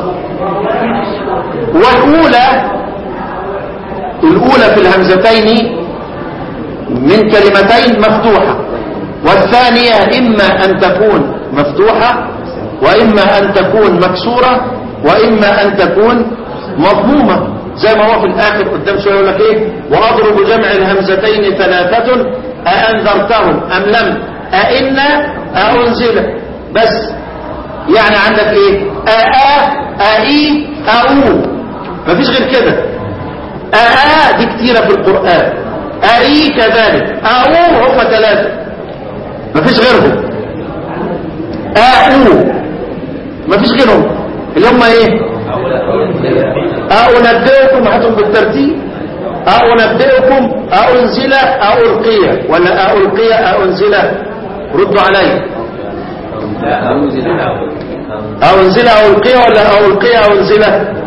والأولى الأولى في الهمزتين من كلمتين مفتوحة والثانية إما أن تكون مفتوحة وإما أن تكون مكسورة وإما أن تكون مضمومة زي ما هو في الآخر قدام شوية يقول لك إيه وأضرب جمع الهمزتين ثلاثة أأنذرتهم أم لم أئن أأنزل بس يعني عندك إيه أأ أئي أأو مفيش غير كده أأ دي كتيرة في القرآن أئي كذلك أأو هم ثلاثة مفيش غيرهم أأو مفيش غيرهم اللي هم ايه أنبئكم هاتهم بالترتيب أنبئكم أنزل ألقي ولا ألقي أنزل ردوا علي أنزل ألقي ولا ألقي أنزل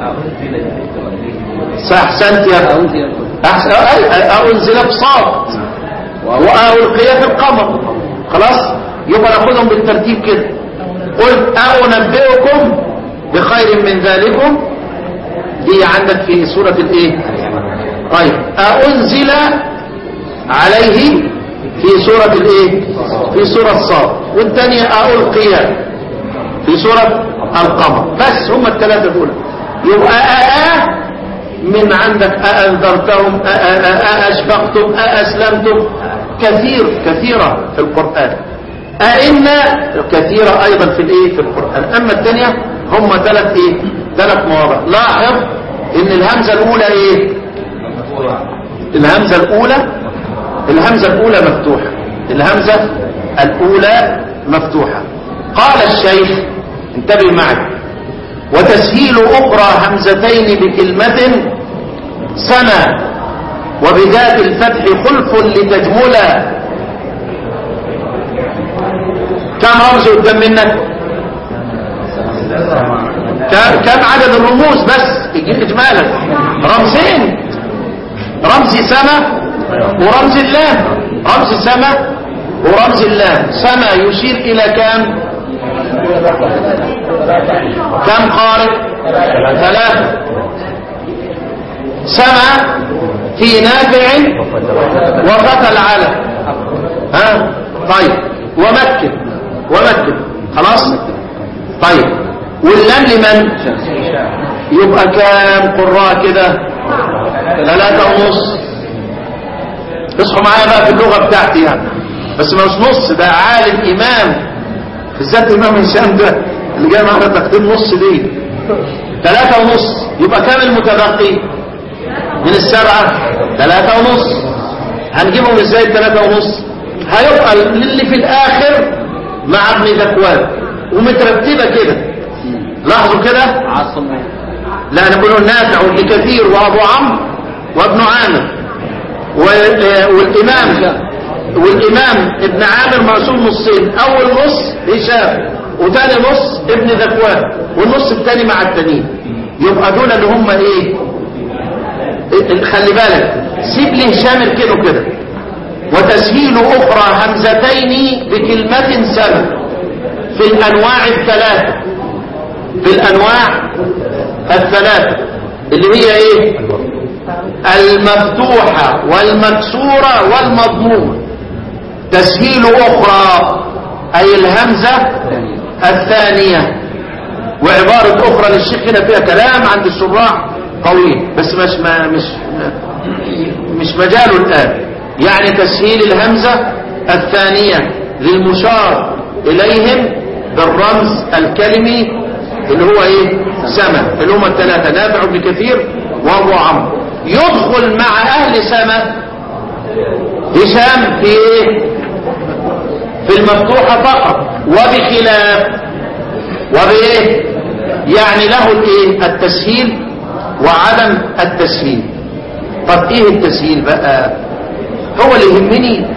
صح أحسنت يا أحسن أنزل بصاد وألقي في القمر خلاص يبقى ناخدهم بالترتيب كده قل أنبئكم بخير من ذلكم دي عندك في سورة الايه طيب أنزل عليه في سورة الايه في سورة الصاد والثانية ألقي في سورة القمر بس هم الثلاثة دول يبقى أأ من عندك أأنذرتهم أأشفقتم أأسلمتم كثير كثيرة في القرآن أئن كثيرة أيضا في الإيه في القرآن أما الثانية هم ثلاث إيه ثلاث مواضع لاحظ إن الهمزة الأولى إيه الهمزة الأولى الهمزة الأولى مفتوحة الهمزة الأولى مفتوحة قال الشيخ انتبه معي وتسهيل أخرى همزتين بكلمة سنة وبذات الفتح خلف لتجملا كم رمز قدام منك كم كم عدد الرموز بس اجمالا رمزين رمز سما ورمز اللام رمز سما ورمز اللام سما يشير الى كم كم قارئ ثلاثة سما في نافع وفتى العلم ها طيب ومكن ومكن خلاص طيب واللام لمن يبقى كام قراء كده ثلاثة ونص اصحوا معايا بقى في اللغة بتاعتي يعني بس مش نص ده عالم امام بالذات امام هشام ده اللي جاي معانا تقديم نص دي ثلاثة ونص يبقى كام المتبقي من السبعة ثلاثة ونص هنجيبهم ازاي الثلاثة ونص هيبقى اللي في الاخر مع ابن ذكوان ومترتبة كده لاحظوا كده عاصم لا انا بقول نافع لكثير وابو عمرو وابن عامر وال- والامام والامام ابن عامر مقسوم نصين اول نص هشام وتاني نص ابن ذكوان والنص التاني مع التانيين يبقى دول اللي هم ايه إيه- خلي بالك سيب لي هشام اركنه كده وتسهيل اخرى همزتين بكلمة سبب في الانواع الثلاثة في الانواع الثلاثة اللي هي ايه المفتوحة والمكسورة والمضمومة تسهيل اخرى اي الهمزة الثانية وعبارة اخرى للشيخ هنا فيها كلام عند الشراح طويل بس مش ما مش مش مجاله الان يعني تسهيل الهمزة الثانية للمشار اليهم بالرمز الكلمي اللي هو ايه سما اللي هم الثلاثة نافع بن كثير وابو عمرو يدخل مع اهل سما هشام في ايه في المفتوحة فقط وبخلاف وبايه يعني له الايه التسهيل وعدم التسهيل طب ايه التسهيل بقى هو اللي يهمني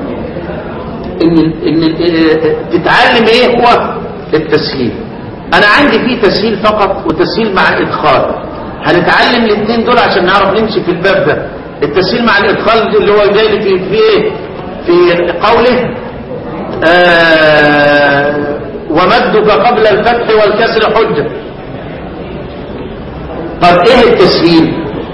ان ان ال- تتعلم ايه هو التسهيل انا عندي فيه تسهيل فقط وتسهيل مع ادخال هنتعلم الاثنين دول عشان نعرف نمشي في الباب ده التسهيل مع الادخال اللي هو جاي لي في في ايه في قوله آه ومدك قبل الفتح والكسر حجة طب ايه التسهيل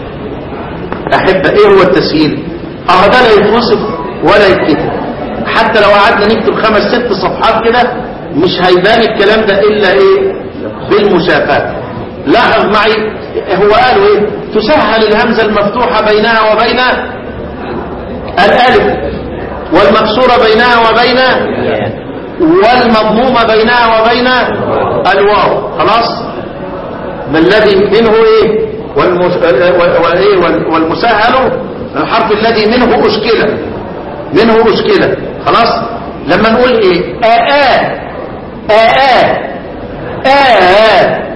احب ايه هو التسهيل اه ده لا يتوصف ولا يتكتب حتى لو قعدنا نكتب خمس ست صفحات كده مش هيبان الكلام ده الا ايه بالمشافات لاحظ معي هو قالوا ايه تسهل الهمزة المفتوحة بينها وبين الالف والمكسورة بينها وبين والمضمومة بينها وبين الواو خلاص ما الذي منه ايه والمس... وإيه؟ وال- والمسهل الحرف الذي منه أشكلة منه أشكلة خلاص لما نقول ايه آآ آآ آآ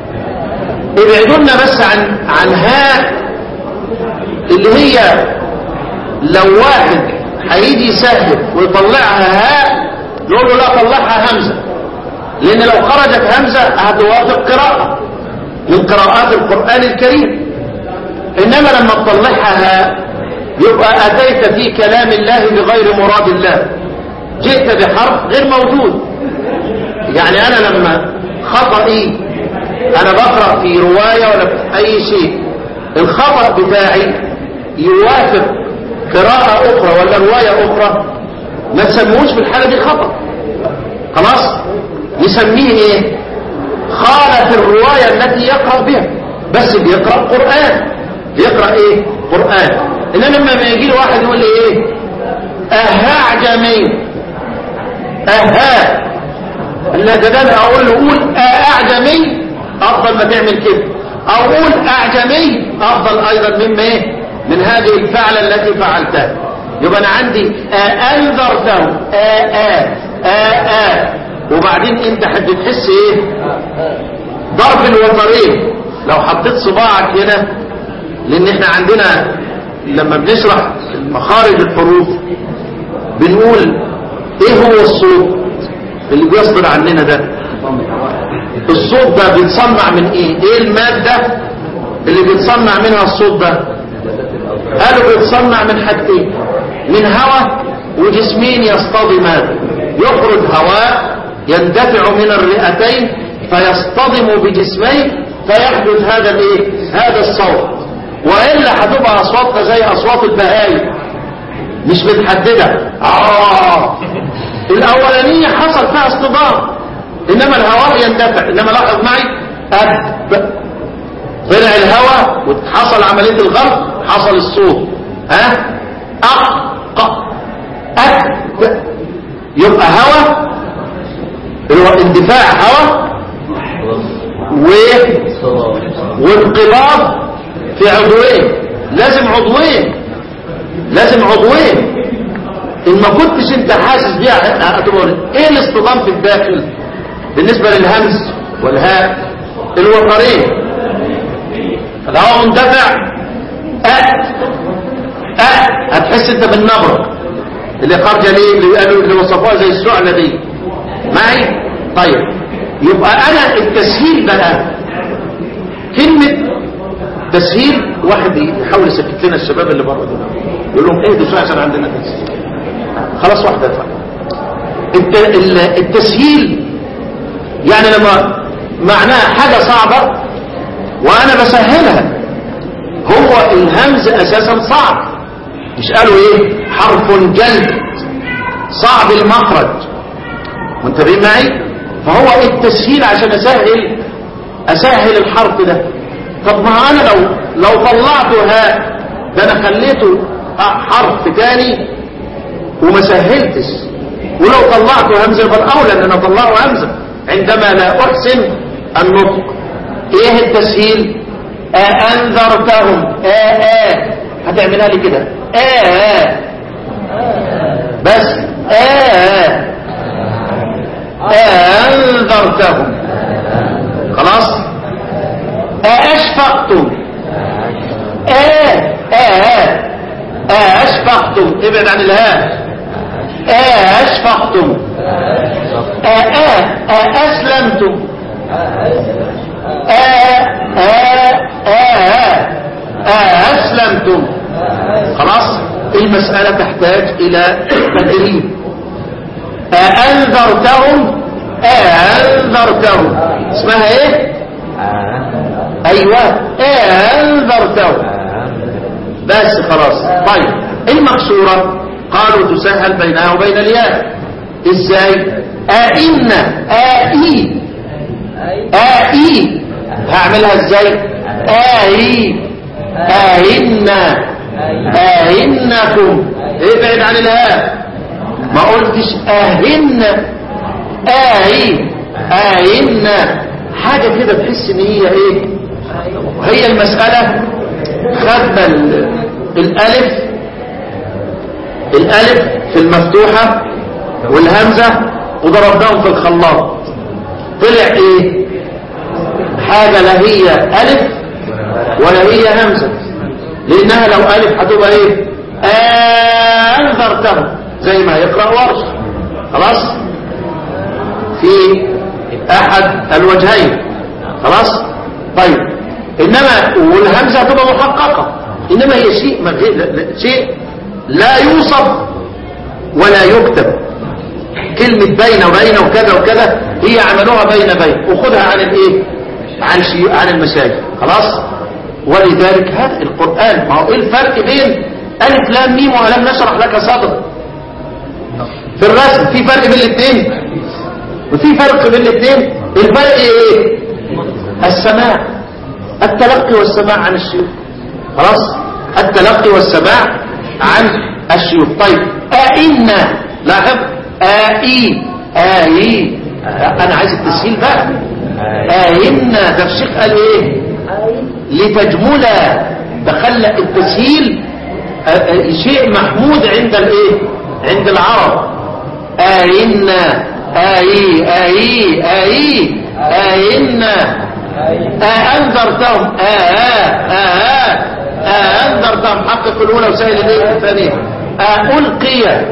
ابعدونا بس عن عن هاء اللي هي لو واحد هيجي يسهل ويطلعها هاء نقول له لا طلعها همزة لان لو خرجت همزة هتوافق قراءة من قراءات القرآن الكريم انما لما تطلعها هاء يبقى اتيت في كلام الله بغير مراد الله جئت بحرف غير موجود يعني انا لما خطئي انا بقرأ في رواية ولا في اي شيء الخطأ بتاعي يوافق قراءة اخرى ولا رواية اخرى ما تسموش في الحالة دي خطأ خلاص يسميه ايه خالف الرواية التي يقرأ بها بس بيقرأ قرآن بيقرأ ايه قرآن انما لما يجي له واحد يقول لي ايه اها عجمي اها لا ده ده أنا اقول له قول اعجمي افضل ما تعمل كده او قول اعجمي افضل ايضا مما ايه من هذه الفعلة التي فعلتها يبقى انا عندي انذرته آ آ آ آ وبعدين انت هتحس ايه ضرب الوترين لو حطيت صباعك هنا لان احنا عندنا لما بنشرح مخارج الحروف بنقول ايه هو الصوت اللي بيصدر عننا ده الصوت ده بيتصنع من ايه ايه المادة اللي بيتصنع منها الصوت ده قالوا بيتصنع من حاجتين من هواء وجسمين يصطدمان يخرج هواء يندفع من الرئتين فيصطدم بجسمين فيحدث هذا الايه هذا الصوت والا هتبقى اصواتنا زي اصوات البهايم مش متحدده اه الاولانيه حصل فيها اصطدام انما الهواء يندفع انما لاحظ معي اب طلع الهواء وحصل عملية الغلق حصل الصوت ها أق ق أك يبقى هواء اللي هو اندفاع هواء و وانقباض في عضوين لازم عضوين لازم عضوين ان ما كنتش انت حاسس بيها هتقول ايه الاصطدام في الداخل بالنسبة للهمس والهاء الوترين الهواء مندفع أه أه هتحس انت بالنبرة اللي خارجه ليه اللي قالوا اللي وصفوها زي السعلة دي معي طيب يبقى انا التسهيل بقى كلمة تسهيل واحد يحاول يسكت لنا الشباب اللي بره دول يقول لهم اهدوا شويه عشان عندنا تسهيل خلاص واحده ادفع الت... ال- التسهيل يعني لما معناها حاجة صعبة وانا بسهلها هو الهمز اساسا صعب مش قالوا ايه حرف جلد صعب المخرج منتبهين معي فهو التسهيل عشان اسهل اسهل الحرف ده طب ما انا لو لو طلعته ها ده انا خليته حرف تاني وما سهلتش ولو طلعته همزه يبقى الاولى ان انا اطلعه همزه عندما لا احسن النطق ايه التسهيل أأنذرتهم آه آه هتعملها لي كده آه آه بس آه آه أنذرتهم خلاص أأشفقتم آه آه آه أشفقتم ابعد عن الهاء آه أشفقتم آه آه آه أسلمتم آه آه آه آه أسلمتم خلاص المسألة تحتاج إلى تدريب أأنذرتهم أأنذرتهم اسمها إيه أيوة أأنذرتهم بس خلاص طيب المقصورة قالوا تسهل بينها وبين الياء ازاي أئن آئي آئي هعملها ازاي آئي آئن آئنكم ابعد عن الهاء ما قلتش آهن آئي آئن حاجة كده تحس ان هي ايه هي المسألة خدنا ال- الالف الالف في المفتوحة والهمزة وضربناهم في الخلاط طلع ايه حاجة لا هي الف ولا هي همزة لانها لو الف هتبقى ايه انذرتهم زي ما يقرأ ورش خلاص في احد الوجهين خلاص طيب انما والهمزة هتبقى محققة انما هي شيء ما في لا- لا- شيء لا يوصف ولا يكتب كلمة بين وبين وكذا وكذا هي عملوها بين بين وخذها عن الايه عن شيء عن المشايخ خلاص ولذلك هذا القرآن ما هو ايه الفرق بين ألف لام ميم ولم نشرح لك صدر في الرسم في فرق بين الاثنين وفي فرق بين الاثنين الفرق ايه السماع التلقي والسماع عن الشيوخ خلاص التلقي والسماع عن الشيوخ طيب أئن لاحظ آئي آئي أنا عايز التسهيل بقى آئن ده الشيخ قال إيه لتجمل تخلى التسهيل آه، آه، شيء محمود عند الإيه عند العرب آئن آئي آئي آئي آئن أنذرتهم أنذرتهم حقق الأولى وسهل إليك الثانية ألقي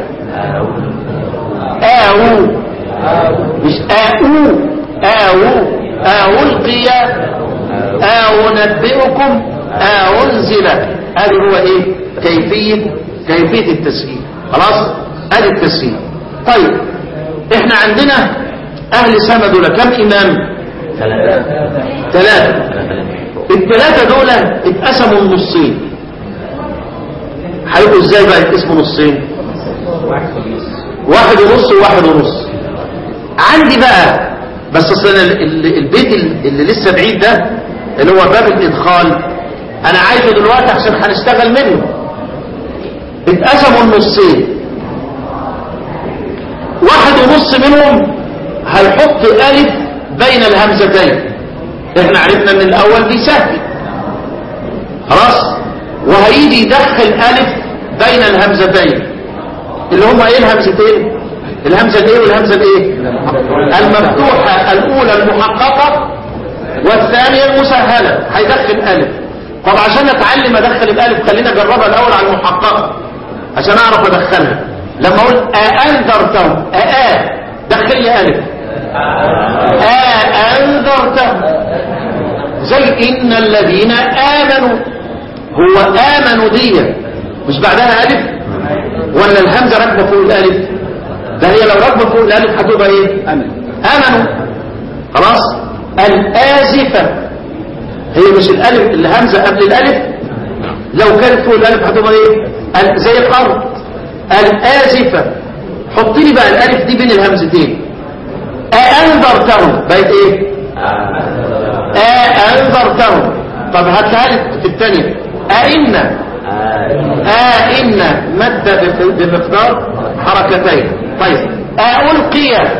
آو مش آو آو ألقي أو نبئكم أو أنزل هذا هو إيه كيفية كيفية التسهيل خلاص هذا التسهيل طيب احنا عندنا أهل سما دول كم إمام ثلاثة الثلاثة دول اتقسموا النصين هيبقوا ازاي بقى يتقسموا نصين واحد ونص وواحد ونص عندي بقى بس اصل ال- ال- البيت ال- اللي لسه بعيد ده اللي هو باب الادخال انا عايزه دلوقتي عشان هنشتغل منه اتقسموا النصين واحد ونص منهم هيحط الف بين الهمزتين احنا عرفنا ان الاول دي سهل خلاص وهيجي يدخل الف بين الهمزتين اللي هما ايه الهمزتين الهمزه الايه والهمزه الايه المفتوحه الاولى المحققه والثانيه المسهله هيدخل الف طب عشان اتعلم ادخل الالف خلينا اجربها الاول على المحققه عشان اعرف ادخلها لما اقول اانذرتهم اا دخل لي الف اانذرتهم زي ان الذين امنوا هو امنوا دي مش بعدها الف ولا الهمزه راكبه فوق الالف ده هي لو راكبه فوق الالف هتبقى ايه أمن امنوا خلاص الازفه هي مش الالف الهمزه قبل الالف لو كانت فوق الالف هتبقى ايه ال- زي الارض الازفه حط لي بقى الالف دي بين الهمزتين أأنذرتهم بقت ايه أأنذرتهم طب هاتها لي في الثانيه أئن أئن مد بف- بمقدار حركتين طيب ألقي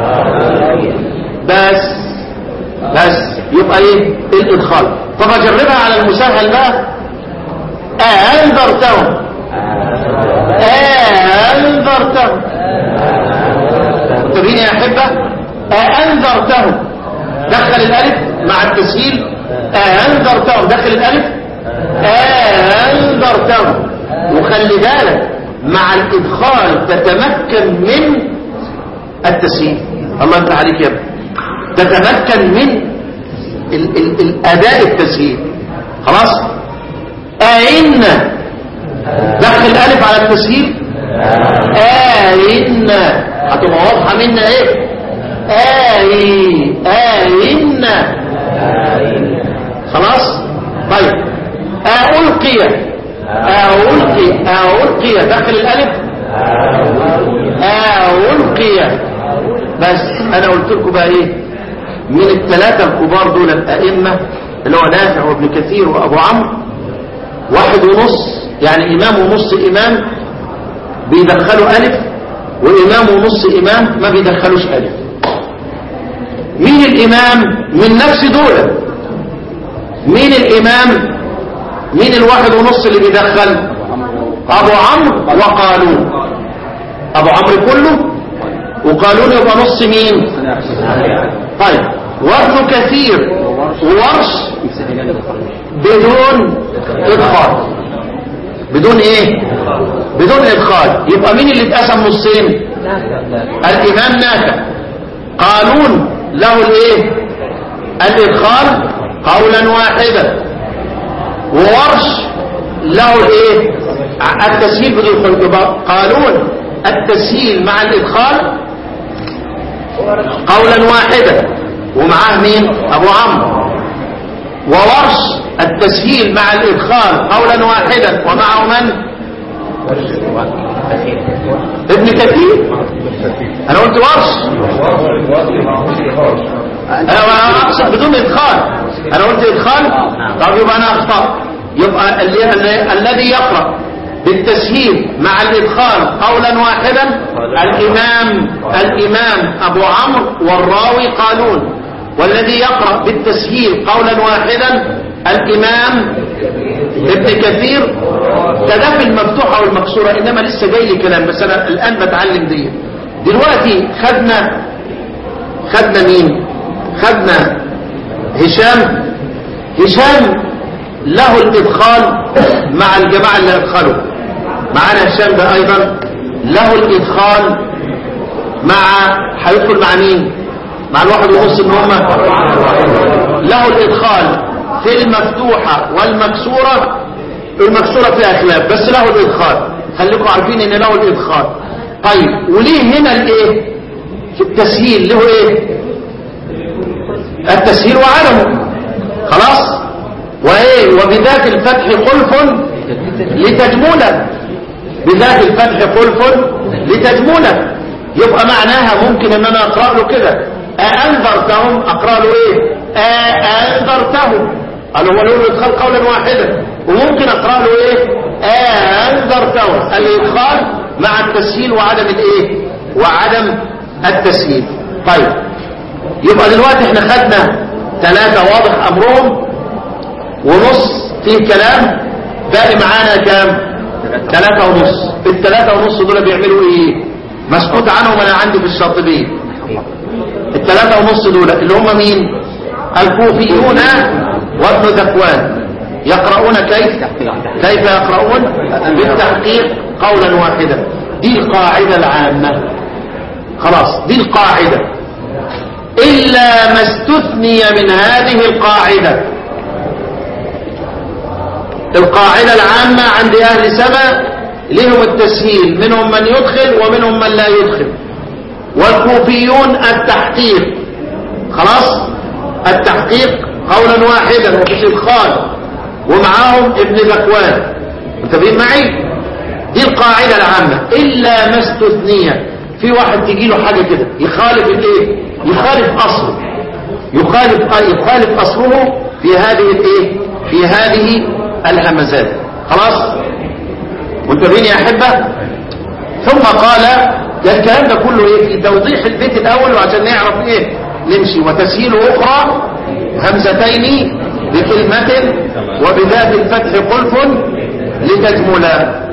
بس بس يبقى ايه الادخال طب اجربها على المسهل بقى أنذرتهم أنذرتهم متابعين يا أحبة أنذرتهم دخل الألف مع التسهيل أنذرتهم دخل الألف أنذرتهم وخلي بالك مع الإدخال تتمكن من التسهيل الله يفتح عليك يا ابني تتمكن من ال ال الأداء التسهيل خلاص أئن دخل الألف على التسهيل آئن هتبقى واضحة منا ايه آي آئن خلاص طيب ألقي ألقي ألقي دخل الألف ألقي بس أنا قلت لكم بقى إيه من الثلاثة الكبار دول الأئمة اللي هو نافع وابن كثير وأبو عمرو واحد ونص يعني إمام ونص إمام بيدخلوا ألف وإمام ونص إمام ما بيدخلوش ألف مين الإمام من نفس دول مين الإمام مين الواحد ونص اللي بيدخل أبو عمرو وقالون أبو عمرو كله وقالون يبقى نص مين طيب وابن كثير وورش بدون إدخال بدون ايه بدون ادخال يبقى مين اللي اتقسم نصين الامام نافع قانون له الايه الادخال قولا واحدا وورش له الايه التسهيل بدون إدخال. يبقى قانون التسهيل مع الادخال قولا واحدا ومعاه مين ابو عمرو وورش التسهيل مع الإدخال قولا واحدا ومعه من ابن كثير أنا قلت ورش أنا أقصد بدون إدخال أنا قلت إدخال طب يبقى أنا أخطأ يبقى اللي- اللي- الذي يقرأ بالتسهيل مع الإدخال قولا واحدا الإمام الإمام أبو عمرو والراوي قالون والذي يقرأ بالتسهيل قولا واحدا الإمام ابن كثير ده ده في المفتوحة والمكسورة إنما لسه جاي لي كلام بس أنا الآن بتعلم دي دلوقتي خدنا خدنا مين خدنا هشام هشام له الإدخال مع الجماعة اللي أدخلوا معانا هشام ده أيضا له الإدخال مع هيدخل مع مين مع الواحد ونص ان هم له الادخال في المفتوحة والمكسورة المكسورة فيها خلاف بس له الادخال خليكم عارفين ان له الادخال طيب وليه هنا الايه في التسهيل له ايه التسهيل وعدمه خلاص وايه وبذات الفتح خلف لتجمله بذات الفتح خلف لتجمله يبقى معناها ممكن ان انا اقرا له كده أأنذرتهم أقرأ له إيه أأنذرتهم قال هو له الإدخال قولا واحدا وممكن أقرأ له إيه أأنذرتهم الإدخال مع التسهيل وعدم الإيه وعدم التسهيل طيب يبقى دلوقتي احنا خدنا ثلاثة واضح أمرهم ونص فيه كلام باقي معانا كام ثلاثة ونص الثلاثة ونص دول بيعملوا ايه مسكوت عنهم انا عندي في الشاطبية الثلاثة ونص دول اللي هم مين الكوفيون وابن ذكوان يقرؤون كيف كيف يقرؤون بالتحقيق قولا واحدا دي القاعدة العامة خلاص دي القاعدة إلا ما استثني من هذه القاعدة القاعدة العامة عند أهل سماء لهم التسهيل منهم من يدخل ومنهم من لا يدخل والكوفيون التحقيق خلاص التحقيق قولا واحدا ومش إدخال ومعاهم ابن ذكوان متفقين معي دي القاعدة العامة إلا ما استثني في واحد تجي له حاجة كده يخالف الايه يخالف أصله يخالف يخالف أصله في هذه الايه في هذه الهمزات خلاص منتبهين يا أحبة ثم قال ده الكلام ده كله ايه في توضيح البيت الأول وعشان نعرف ايه نمشي وتسهيل أخرى همزتين بكلمة وبذات الفتح قلف لتجملا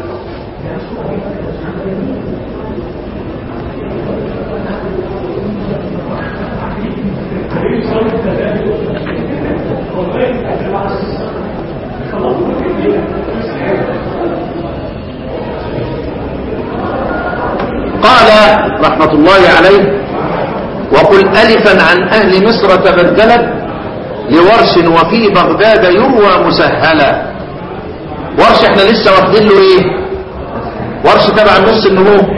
قال رحمة الله عليه وقل ألفا عن أهل مصر تبدلت لورش وفي بغداد يروى مسهلا ورش احنا لسه واخدين له ايه ورش تبع النص النمو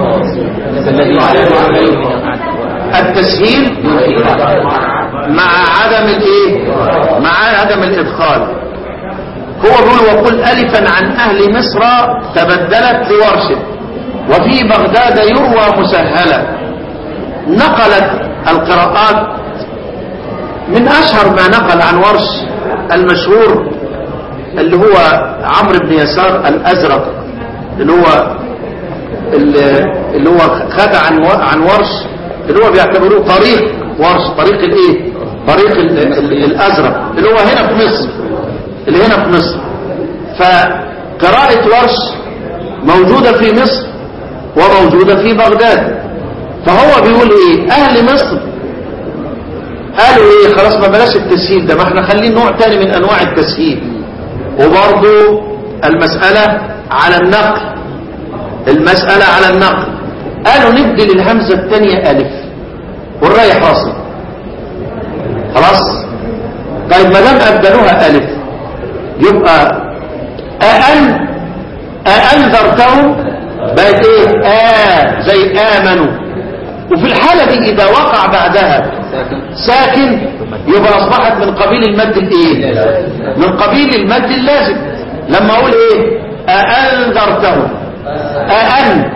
التسهيل مع عدم الايه مع عدم الادخال هو بيقول وقل ألفا عن أهل مصر تبدلت لورش وفي بغداد يروى مسهلا نقلت القراءات من أشهر ما نقل عن ورش المشهور اللي هو عمرو بن يسار الأزرق اللي هو اللي هو خد عن عن ورش اللي هو بيعتبروه طريق ورش طريق الايه طريق ال ال الازرق اللي هو هنا في مصر اللي هنا في مصر فقراءة ورش موجودة في مصر وموجودة في بغداد فهو بيقول ايه اهل مصر قالوا ايه خلاص ما بلاش التسهيل ده ما احنا خليه نوع تاني من انواع التسهيل وبرضو المسألة على النقل المسألة على النقل قالوا نبدل الهمزة الثانية ألف والرايح راصل خلاص طيب ما دام أبدلوها ألف يبقى أأن أأنذرتهم بقت إيه آه زي آمنوا وفي الحالة دي إذا وقع بعدها ساكن يبقى أصبحت من قبيل المد الإيه من قبيل المد اللازم لما أقول إيه أأنذرتهم أأن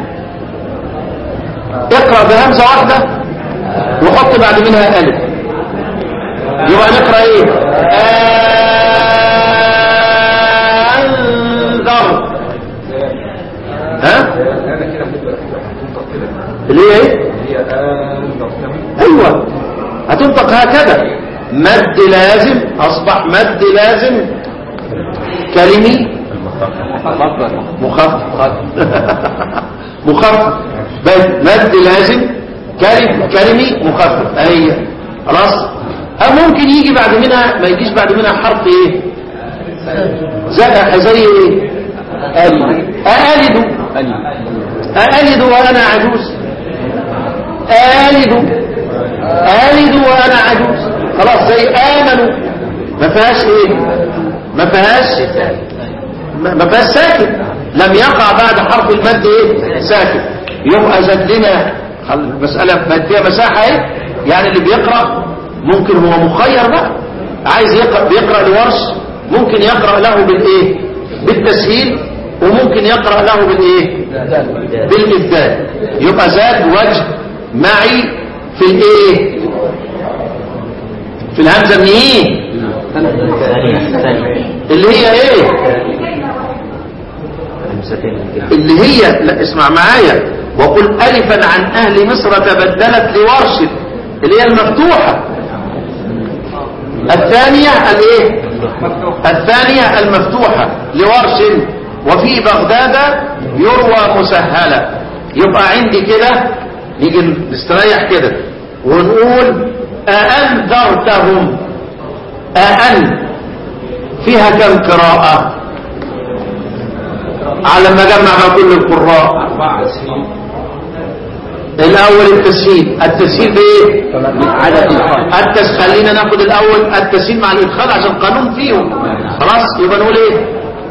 اقرأ بهمزة واحدة وحط بعد منها ألف يبقى نقرأ إيه أنذر ها اللي هي ايه ايوه هتنطق هكذا مد لازم اصبح مد لازم كلمي مخفف مخفف بل مد لازم كلم كلمي مخفف اهي خلاص او ممكن يجي بعد منها ما يجيش بعد منها حرف ايه زي زي ايه ألد ألد وأنا عجوز آلد آلد وأنا عجوز خلاص زي آمنوا ما فيهاش ايه ما فيهاش ما فيهاش ساكن لم يقع بعد حرف المد ايه ساكن يبقى زاد لنا المسألة مادية مساحة ايه يعني اللي بيقرأ ممكن هو مخير بقى عايز يقرأ بيقرأ لورش ممكن يقرأ له بالايه بالتسهيل وممكن يقرأ له بالايه بالإبدال يبقى زاد وجه معي في الايه في الهمزة من ايه اللي هي ايه اللي هي لا اسمع معايا وقل ألفا عن أهل مصر تبدلت لورش اللي هي المفتوحة الثانية الايه الثانية المفتوحة لورش وفي بغداد يروى مسهلة يبقى عندي كده نيجي نستريح كده ونقول أأنذرتهم أأن فيها كم قراءة على ما جمع مع كل القراء الأول التسهيل التسهيل بإيه التس... خلينا ناخد الأول التسهيل مع الإدخال عشان قانون فيهم خلاص يبقى نقول إيه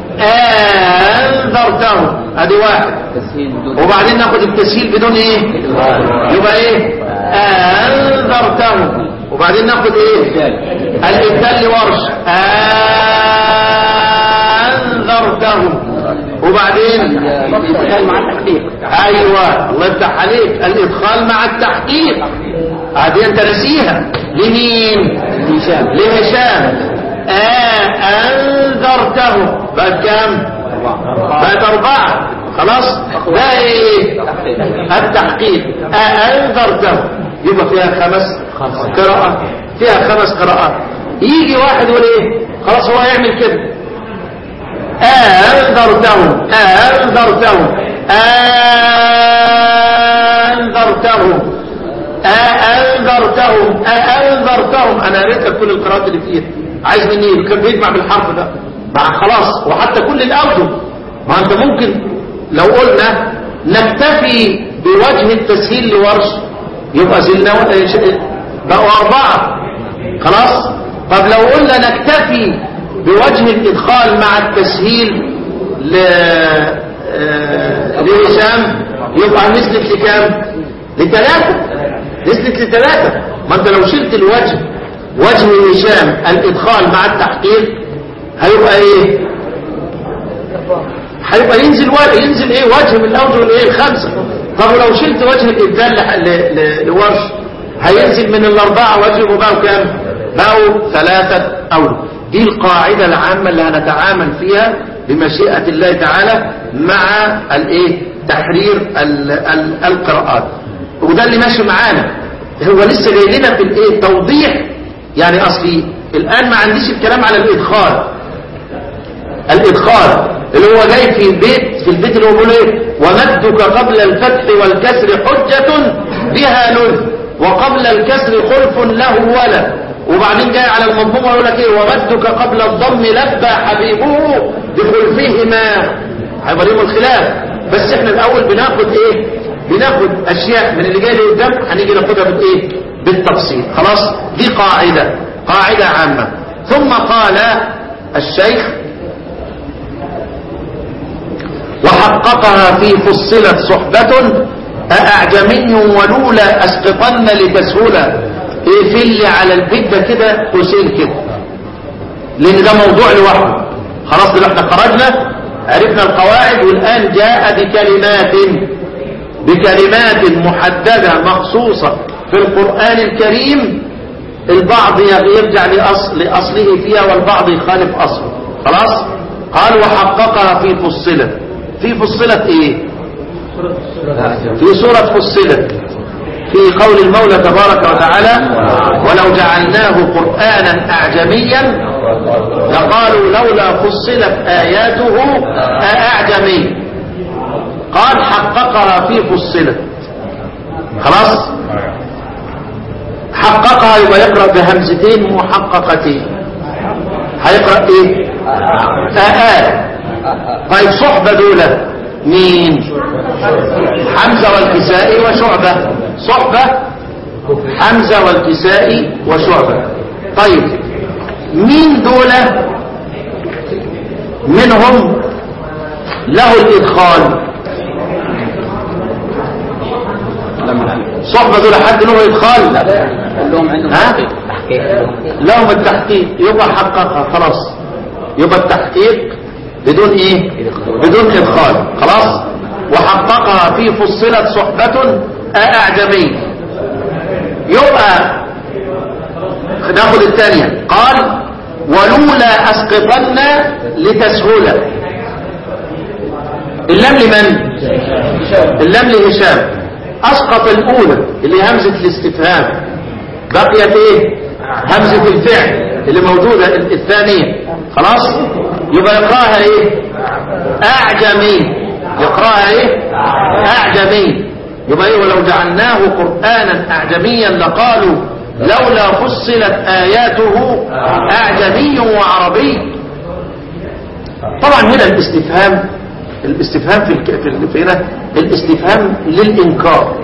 أنذرتهم ادي واحد وبعدين ناخد التسهيل بدون ايه يبقى ايه أنذرتهم وبعدين ناخد ايه الابدال لورش أنذرتهم وبعدين الادخال مع التحقيق ايوه الله يفتح عليك الادخال مع التحقيق هذه انت نسيها لمين هشام لهشام آه انذرته بقت كام بقت اربعة خلاص ده ايه التحقيق آه انذرته يبقى فيها خمس قراءة فيها خمس قراءات يجي واحد يقول ايه خلاص هو يعمل كده أنذرتهم أنذرتهم أنذرتهم أنذرتهم أنذرتهم أنا قريت لك كل القراءات اللي فيها عايز مني إيه كان بيجمع بالحرف ده مع خلاص وحتى كل الأوجه ما أنت ممكن لو قلنا نكتفي بوجه التسهيل لورش يبقى زلنا بقوا أربعة خلاص طب لو قلنا نكتفي بوجه الإدخال مع التسهيل ل لهشام يبقى نزلت لكام لثلاثة نزلت لثلاثة ما انت لو شلت الوجه وجه هشام الإدخال مع التحقيق هيبقى ايه هيبقى ينزل وجه ينزل ايه وجه من الاوجه الايه الخمسة طب ولو شلت وجه الإبدال ل- ل- لورش هينزل من الأربعة وجه وبقوا كام بقوا ثلاثة أوجه دي القاعدة العامة اللي هنتعامل فيها بمشيئة الله تعالى مع الايه تحرير ال ال القراءات وده اللي ماشي معانا هو لسه جاي لنا في الايه توضيح يعني اصلي الان ما عنديش الكلام على الادخال الادخال اللي هو جاي في البيت في البيت اللي هو بيقول ايه ومدك قبل الفتح والكسر حجة بها نذ وقبل الكسر خلف له ولد وبعدين جاي على المضمومة يقول لك ايه ومدك قبل الضم لبى حبيبه بخلفهما هيبقى لهم الخلاف بس احنا الاول بناخد ايه بناخد اشياء من اللي جاي لقدام هنيجي ناخدها بالايه بالتفصيل خلاص دي قاعدة قاعدة عامة ثم قال الشيخ وحققها في فصلت صحبة أأعجمي ولولا أسقطن لتسهلا ايه فل على البيت ده كده قوسين كده لان ده موضوع لوحده خلاص كده احنا خرجنا عرفنا القواعد والان جاء بكلمات بكلمات محددة مخصوصة في القرآن الكريم البعض يرجع لأصل لأصله فيها والبعض يخالف أصله خلاص قال وحققها في فصلة في فصلة ايه في سورة فصلت في قول المولى تبارك وتعالى ولو جعلناه قرآنا أعجميا لقالوا لولا فصلت آياته أعجمي قال حققها في فصلت خلاص حققها يبقى يقرأ بهمزتين محققتين هيقرأ ايه آآ طيب صحبة دولة مين حمزة والكسائي وشعبة صحبة حمزة والكسائي وشعبة طيب مين دولة منهم له الإدخال صحبة دول حد له إدخال لا كلهم عندهم ها؟ تحقيق لهم التحقيق يبقى حققها خلاص يبقى التحقيق بدون ايه بدون ادخال خلاص وحققها في فصلت صحبة اعجمي يبقى ناخد الثانية قال ولولا أسقطن لتسهل اللام لمن اللام لهشام أسقط الأولى اللي همزة الاستفهام بقيت ايه همزة الفعل اللي موجودة الثانية خلاص يبقى يقراها ايه اعجمي يقراها ايه اعجمي يبقى ايه ولو جعلناه قرآنا اعجميا لقالوا لولا فصلت اياته اعجمي وعربي طبعا هنا الاستفهام الاستفهام في الك... في ال- في هنا الاستفهام للانكار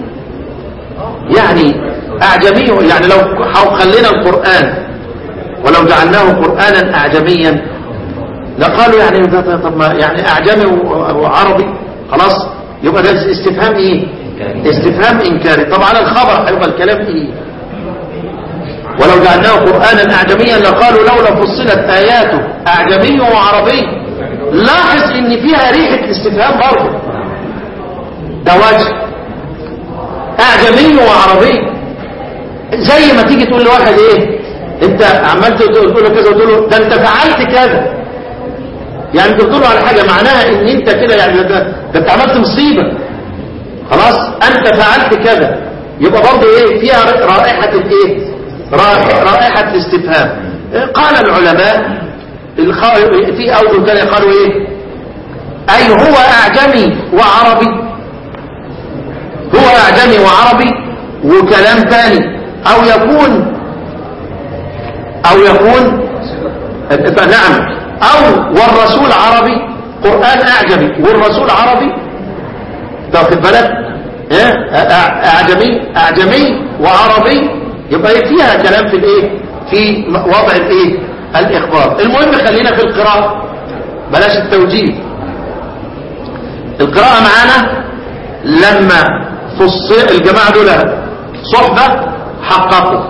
يعني اعجمي يعني لو حو- خلينا القرآن ولو جعلناه قرآنا اعجميا لقالوا يعني ده- ده- طب ما يعني اعجمي و- وعربي خلاص يبقى ده استفهام ايه استفهام انكاري طب على الخبر هيبقى الكلام ايه ولو جعلناه قرآنا أعجميا لقالوا لولا فصلت آياته أعجمي وعربي لاحظ ان فيها ريحة الاستفهام برضه ده وجه أعجمي وعربي زي ما تيجي تقول لواحد ايه انت عمال تقول تقول له كذا وتقول له ده انت فعلت كذا يعني انت بتقول له على حاجة معناها ان انت كده يعني ده, ده انت عملت مصيبة خلاص انت فعلت كذا يبقى برضه ايه فيها رائحة الايه رائحة, رائحة الاستفهام قال العلماء الخ- في اول تاني قالوا ايه اي هو اعجمي وعربي هو اعجمي وعربي وكلام تاني او يكون او يكون نعم او والرسول عربي قرآن اعجمي والرسول عربي تاخد بالك ايه أع- اعجمي اعجمي وعربي يبقى إيه فيها كلام في الايه في م- وضع الايه الاخبار المهم خلينا في القراءه بلاش التوجيه القراءه معانا لما فص الجماعه دول صحبه حققوا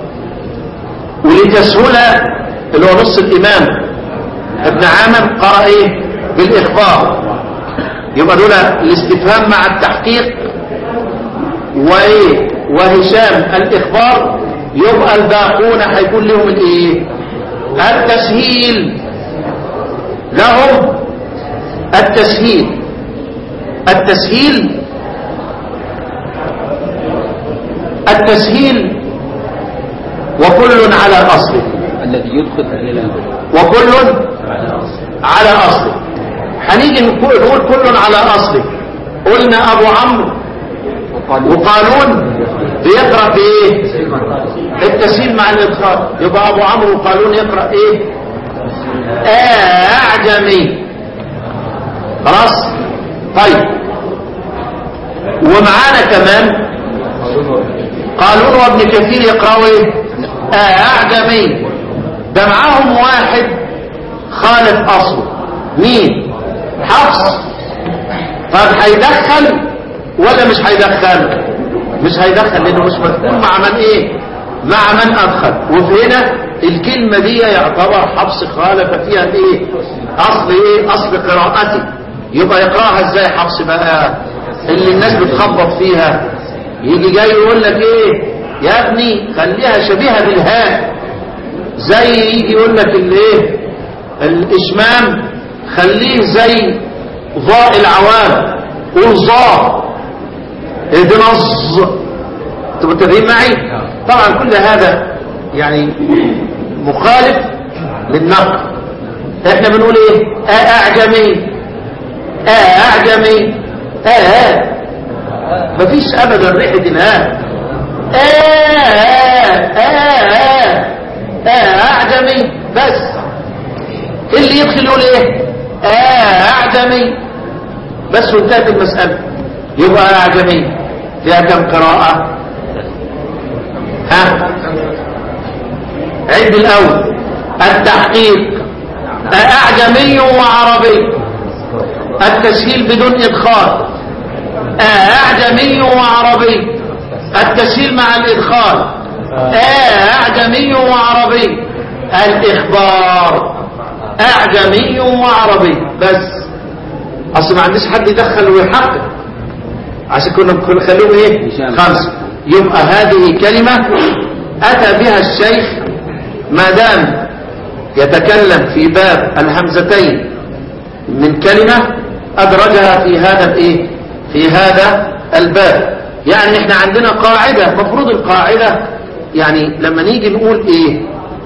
ولتسهل اللي هو نص الامام ابن عامر قرأ ايه بالاخبار يبقى دول الاستفهام مع التحقيق وايه وهشام الاخبار يبقى الباقون هيكون لهم الايه التسهيل لهم التسهيل التسهيل التسهيل وكل على اصله الذي يدخل إلى وكل على اصله هنيجي نقول نقول كل على اصله قلنا ابو عمرو وقالوا وقالون بيقرا بايه التسهيل مع الادخال يبقى ابو عمرو وقالون يقرا ايه اعجمي خلاص طيب ومعانا كمان قالون وابن كثير يقراوا ايه اعجمي ده معاهم واحد خالف اصله مين حفص طب هيدخل ولا مش هيدخل مش هيدخل لانه مش مذكور مع من ايه مع من ادخل وفي هنا الكلمة دي يعتبر حفص خالف فيها الايه اصل ايه اصل قراءتي يبقى يقراها ازاي حفص بقى اللي الناس بتخبط فيها يجي جاي يقول لك ايه يا ابني خليها شبيهة بالهاء زي يجي يقول لك الايه الاشمام خليه زي ضاء العوام قول ضاء اهدنا الظ انتوا متفقين معي طبعا كل هذا يعني مخالف للنقل احنا بنقول ايه آه اعجمي آه اعجمي آه آه مفيش ابدا ريحه الهاء آه آه آه آه اعجمي بس اللي يدخل يقول ايه آه اعجمي بس وانتهت المسألة يبقى اعجمي فيها كم قراءة ها عد الاول التحقيق اعجمي وعربي التسهيل بدون ادخال اعجمي وعربي التسهيل مع الادخال اعجمي وعربي الاخبار اعجمي وعربي بس اصل ما عنديش حد يدخل ويحقق عشان كنا كنا خلوهم ايه هشام. خمسه يبقى هذه كلمه أتى بها الشيخ ما دام يتكلم في باب الهمزتين من كلمة أدرجها في هذا الإيه في هذا الباب يعني احنا عندنا قاعدة مفروض القاعدة يعني لما نيجي نقول ايه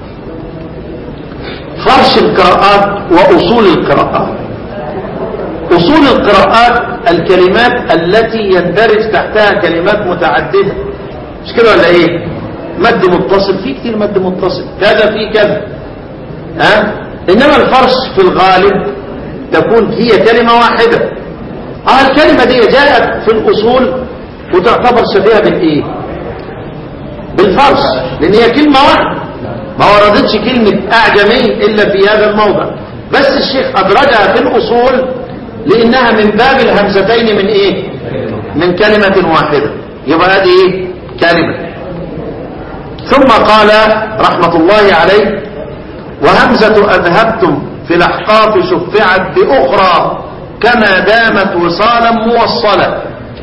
فرش القراءات وأصول القراءات أصول القراءات الكلمات التي يندرج تحتها كلمات متعددة مش كده ولا ايه مد متصل في كتير مد متصل كذا في كذا ها انما الفرش في الغالب تكون هي كلمة واحدة اه الكلمة دي جاءت في الأصول وتعتبر شبيهة بالايه بالفرش لان هي كلمة واحدة ما وردتش كلمة اعجمي الا في هذا الموضع بس الشيخ ادرجها في الاصول لانها من باب الهمزتين من ايه من كلمة واحدة يبقى هذه ايه كلمة ثم قال رحمة الله عليه وهمزة أذهبتم في الأحقاف شفعت بأخرى كما دامت وصالا موصلا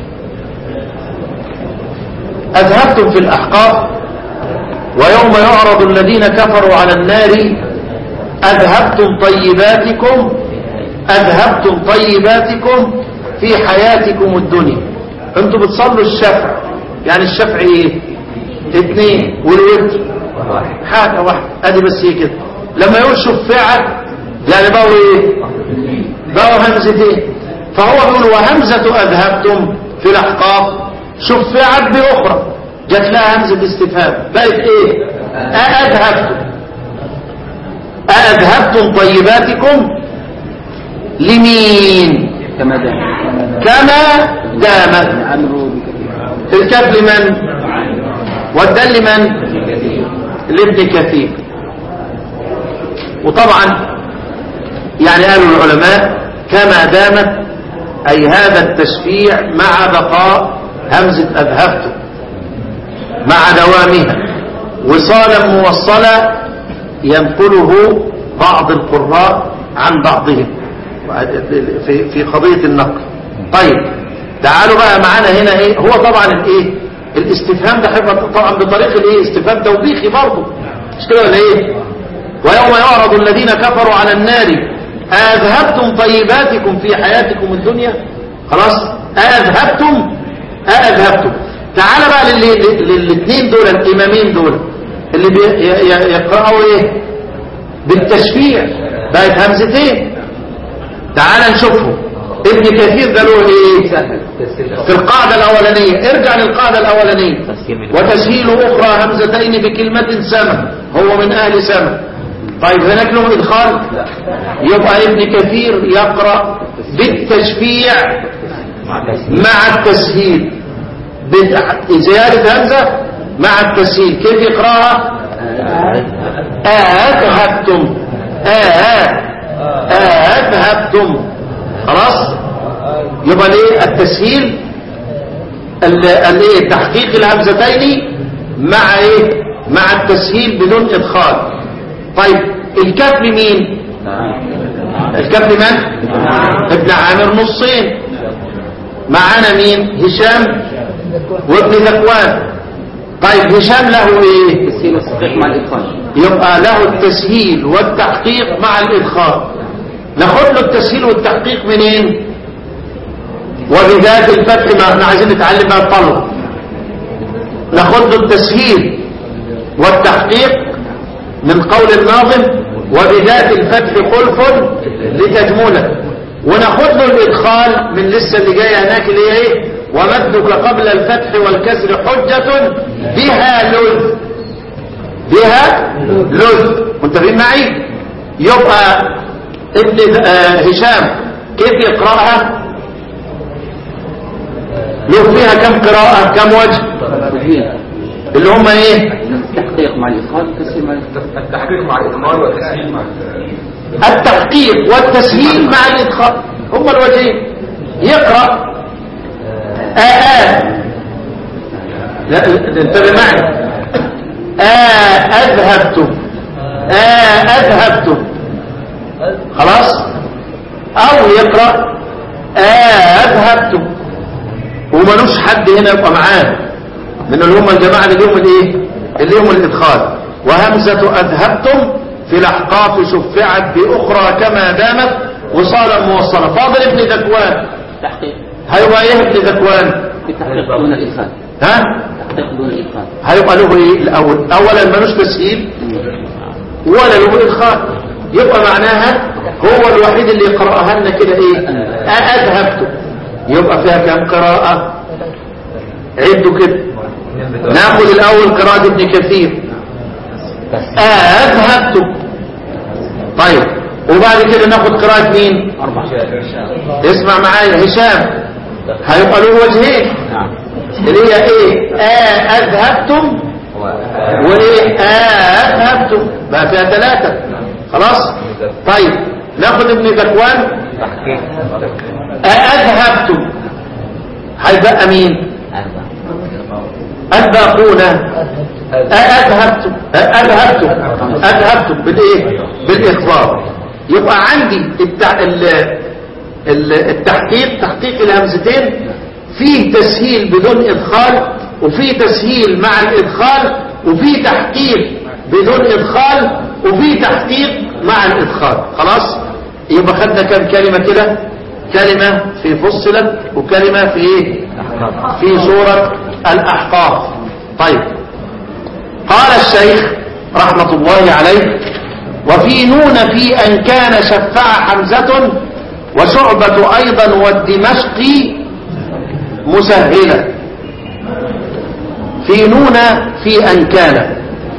أذهبتم في الأحقاف ويوم يعرض الذين كفروا على النار أذهبتم طيباتكم أذهبتم طيباتكم في حياتكم الدنيا أنتم بتصلوا الشفع يعني الشفع إيه اثنين والوتر حاجة واحدة ادي بس هي كده لما يقول شفعت يعني بقوا ايه بقوا همزتين فهو بيقول وهمزة اذهبتم في الاحقاف شفعت باخرى جات لها همزة استفهام بقت ايه اذهبتم اذهبتم طيباتكم لمين كما دام كما دامت أمره الكاف لمن والدل لمن لابن كثير وطبعا يعني قالوا العلماء كما دامت أي هذا التشفيع مع بقاء همزة أذهبته مع دوامها وصالا موصلا ينقله بعض القراء عن بعضهم في في قضية النقل طيب تعالوا بقى معانا هنا ايه هو طبعا الايه الاستفهام ده هيبقى طبعا بطريقه الايه استفهام توبيخي برضه مش كده ولا ايه ويوم يعرض الذين كفروا على النار اذهبتم طيباتكم في حياتكم الدنيا خلاص اذهبتم اذهبتم تعال بقى للاثنين دول الامامين دول اللي بي- ي- ي- يقرأوا ايه بالتشفيع بقت همزتين تعال نشوفهم ابن كثير ده له ايه سهل تسهيل في القاعدة الأولانية ارجع للقاعدة الأولانية وتسهيل أخرى همزتين بكلمة سما هو من أهل سما طيب هناك له إدخال يبقى ابن كثير يقرأ بالتشفيع مع التسهيل بزيادة همزة مع التسهيل كيف يقرأها أذهبتم أذهبتم خلاص يبقى ليه التسهيل ال- الايه تحقيق الهمزتين مع ايه مع التسهيل بدون ادخال طيب الكاف لمين الكاف لمن ابن عامر نصين معانا مين هشام وابن ذكوان طيب هشام له ايه تسهيل الصحيح مع الإدخال يبقى له التسهيل والتحقيق مع الإدخال ناخد له التسهيل والتحقيق منين وبذات الفتح ما احنا عايزين نتعلم بقى الطلب ناخد له التسهيل والتحقيق من قول الناظم وبذات الفتح خلف لتجمله وناخد له الإدخال من لسه اللي جايه هناك اللي هي ايه ومدك قبل الفتح والكسر حجة بها لذ بها لذ منتبهين معي يبقى ابن آه، هشام كيف يقرأها له فيها كم قراءة كم وجه تسهيل اللي هم ايه التحقيق مع الإدخال تسهيل مع الإدخال التحقيق مع الإضمار والتسهيل مع التحقيق والتسهيل مع الإدخال هم الوجهين يقرأ آآ لا انتبه معي آه أذهبتم آه أذهبتم خلاص أو يقرأ آه أذهبتم وملوش حد هنا يبقى معاه من اللي هم الجماعة اللي لهم الايه اللي هم الإدخال وهمزة أذهبتم في الأحقاف شفعت بأخرى كما دامت وصالا موصلا فاضل ابن ذكوان تحقيق هيبقى ايه ابن ذكوان بتحقيق دون الإدخال ها تحقيق دون الإدخال هيبقى له ايه الاول اولا ملوش تسهيل ولا له ادخال يبقى معناها هو الوحيد اللي يقراها لنا كده ايه اذهبت يبقى فيها كم قراءه عدوا كده ناخد الاول قراءه ابن كثير اذهبت طيب وبعد كده ناخد قراءه مين أربعة اسمع معايا هشام هيبقى له وجهين نعم اللي هي ايه آه اذهبتم وايه آه اذهبتم بقى فيها ثلاثة خلاص طيب ناخد ابن ذكوان آه اذهبتم هيبقى مين الباقون آه اذهبتم آه اذهبتم اذهبتم بالايه بالاخبار يبقى عندي التع... ال... ال- التحقيق تحقيق الهمزتين فيه تسهيل بدون إدخال وفيه تسهيل مع الإدخال وفيه تحقيق بدون إدخال وفيه تحقيق مع الإدخال خلاص يبقى خدنا كم كلمة كده كلمة في فصلت وكلمة في إيه في سورة الأحقاف طيب قال الشيخ رحمة الله عليه وفي نون في أن كان شفع حمزة وشعبة أيضا والدمشقي مسهلة في نون في أن كان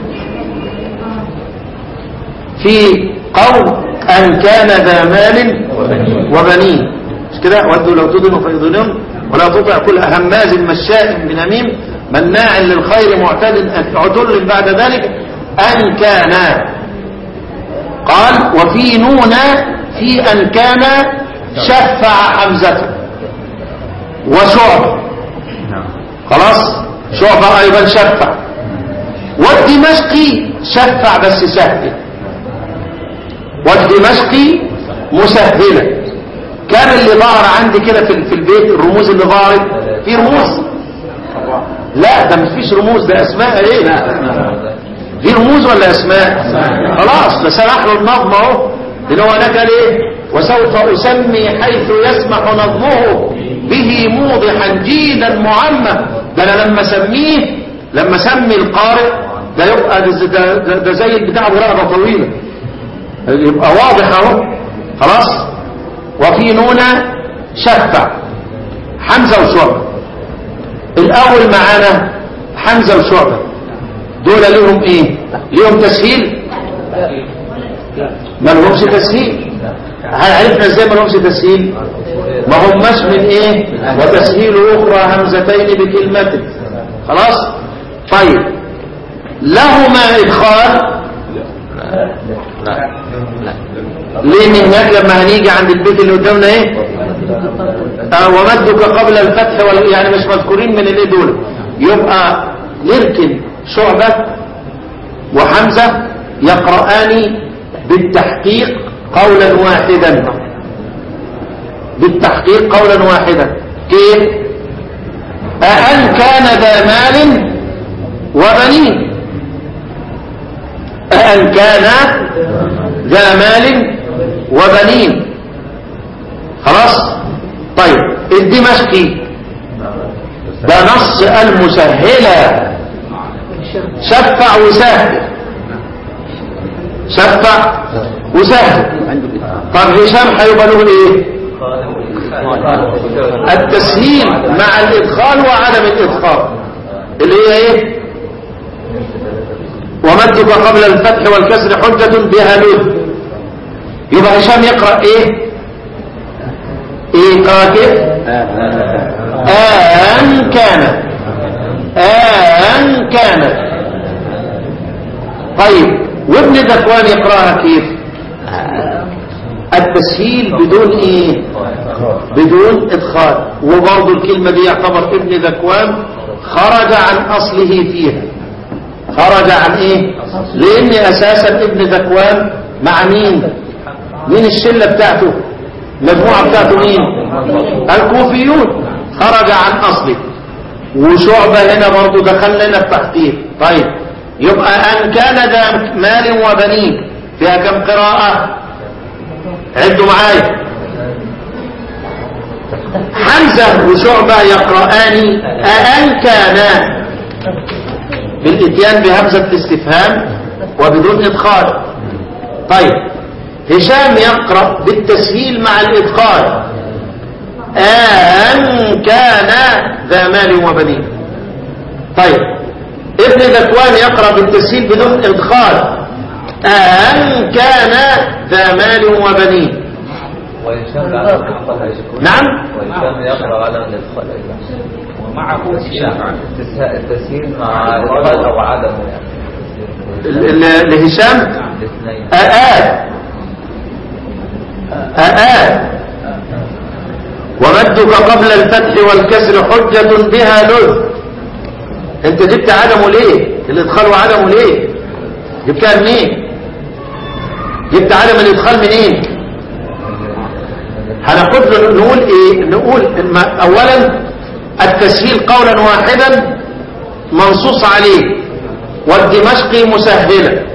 في قول أن كان ذا مال وبنين مش كده ودوا لو تدنوا فيضنهم ولا تطع كل هماز مشاء بنميم مناع للخير معتد عتل بعد ذلك أن كان قال وفي نون في أن كان شفع حمزة وشعب خلاص شعبة أيضا شفع والدمشقي شفع بس سهل والدمشقي مسهلة كان اللي ظهر عندي كده في في البيت الرموز اللي ظهرت في رموز لا ده مفيش رموز ده اسماء ايه دي رموز ولا اسماء خلاص ده سمح له النظم اهو لان هو نقل ايه وسوف اسمي حيث يسمح نظمه به موضحا جيدا معمى ده انا لما اسميه لما اسمي القارئ ده يبقى ده, ده, ده, ده زي البتاع برقبه طويله يبقى واضح اهو خلاص وفي نون شفع حمزه وشعبه الاول معانا حمزه وشعبه دول لهم ايه لهم تسهيل ما لهمش تسهيل هل عرفنا ازاي ما لهمش تسهيل ما هماش من ايه وتسهيل اخرى همزتين بكلمة خلاص طيب لهما ادخال ليه من هناك لما هنيجي عند البيت اللي قدامنا ايه آه ومدك قبل الفتح ولا يعني مش مذكورين من الايه دول يبقى نركن شعبة وحمزة يقرآن بالتحقيق قولا واحدا بالتحقيق قولا واحدا كيف أأن كان ذا مال وبنين أأن كان ذا مال وبنين خلاص طيب الدمشقي ده نص المسهلة شفع وسهل شفع وسهل طب هشام هيبقى له ايه التسهيل مع الادخال وعدم الادخال اللي هي ايه ومدك قبل الفتح والكسر حجة بها لذ يبقى هشام يقرأ ايه ايه قرأ كيف آن كان آن كان طيب وابن ذكوان يقرأها كيف التسهيل بدون ايه بدون ادخال وبرضه الكلمة دي يعتبر ابن ذكوان خرج عن اصله فيها خرج عن ايه لان اساسا ابن ذكوان مع مين مين الشلة بتاعته المجموعة بتاعته مين الكوفيون خرج عن اصله وشعبة هنا برضه دخلنا هنا التحقيق طيب يبقى أن كان ذا مال وبنين فيها كم قراءة عدوا معايا حمزة وشعبة يقرآن أأن كان بالإتيان بهمزة الاستفهام وبدون إدخال طيب هشام يقرأ بالتسهيل مع الإدخال أن كان ذا مال وبنين طيب ابن ذكوان يقرأ بالتسهيل بدون إدخال أن كان ذا مال وبنين وهشام على الإدخال هيكون نعم وهشام يقرأ على الإدخال أيضا ومعه هشام التسهيل مع الإدخال أو عدمه يعني ل- ل- لهشام الاثنين أآد أآد ومدك قبل الفتح والكسر حجة بها لذ انت جبت عدمه ليه الادخال وعدمه ليه جبتها منين جبت عدم الادخال منين هناخد له نقول ايه نقول إن ما- اولا التسهيل قولا واحدا منصوص عليه والدمشقي مسهلا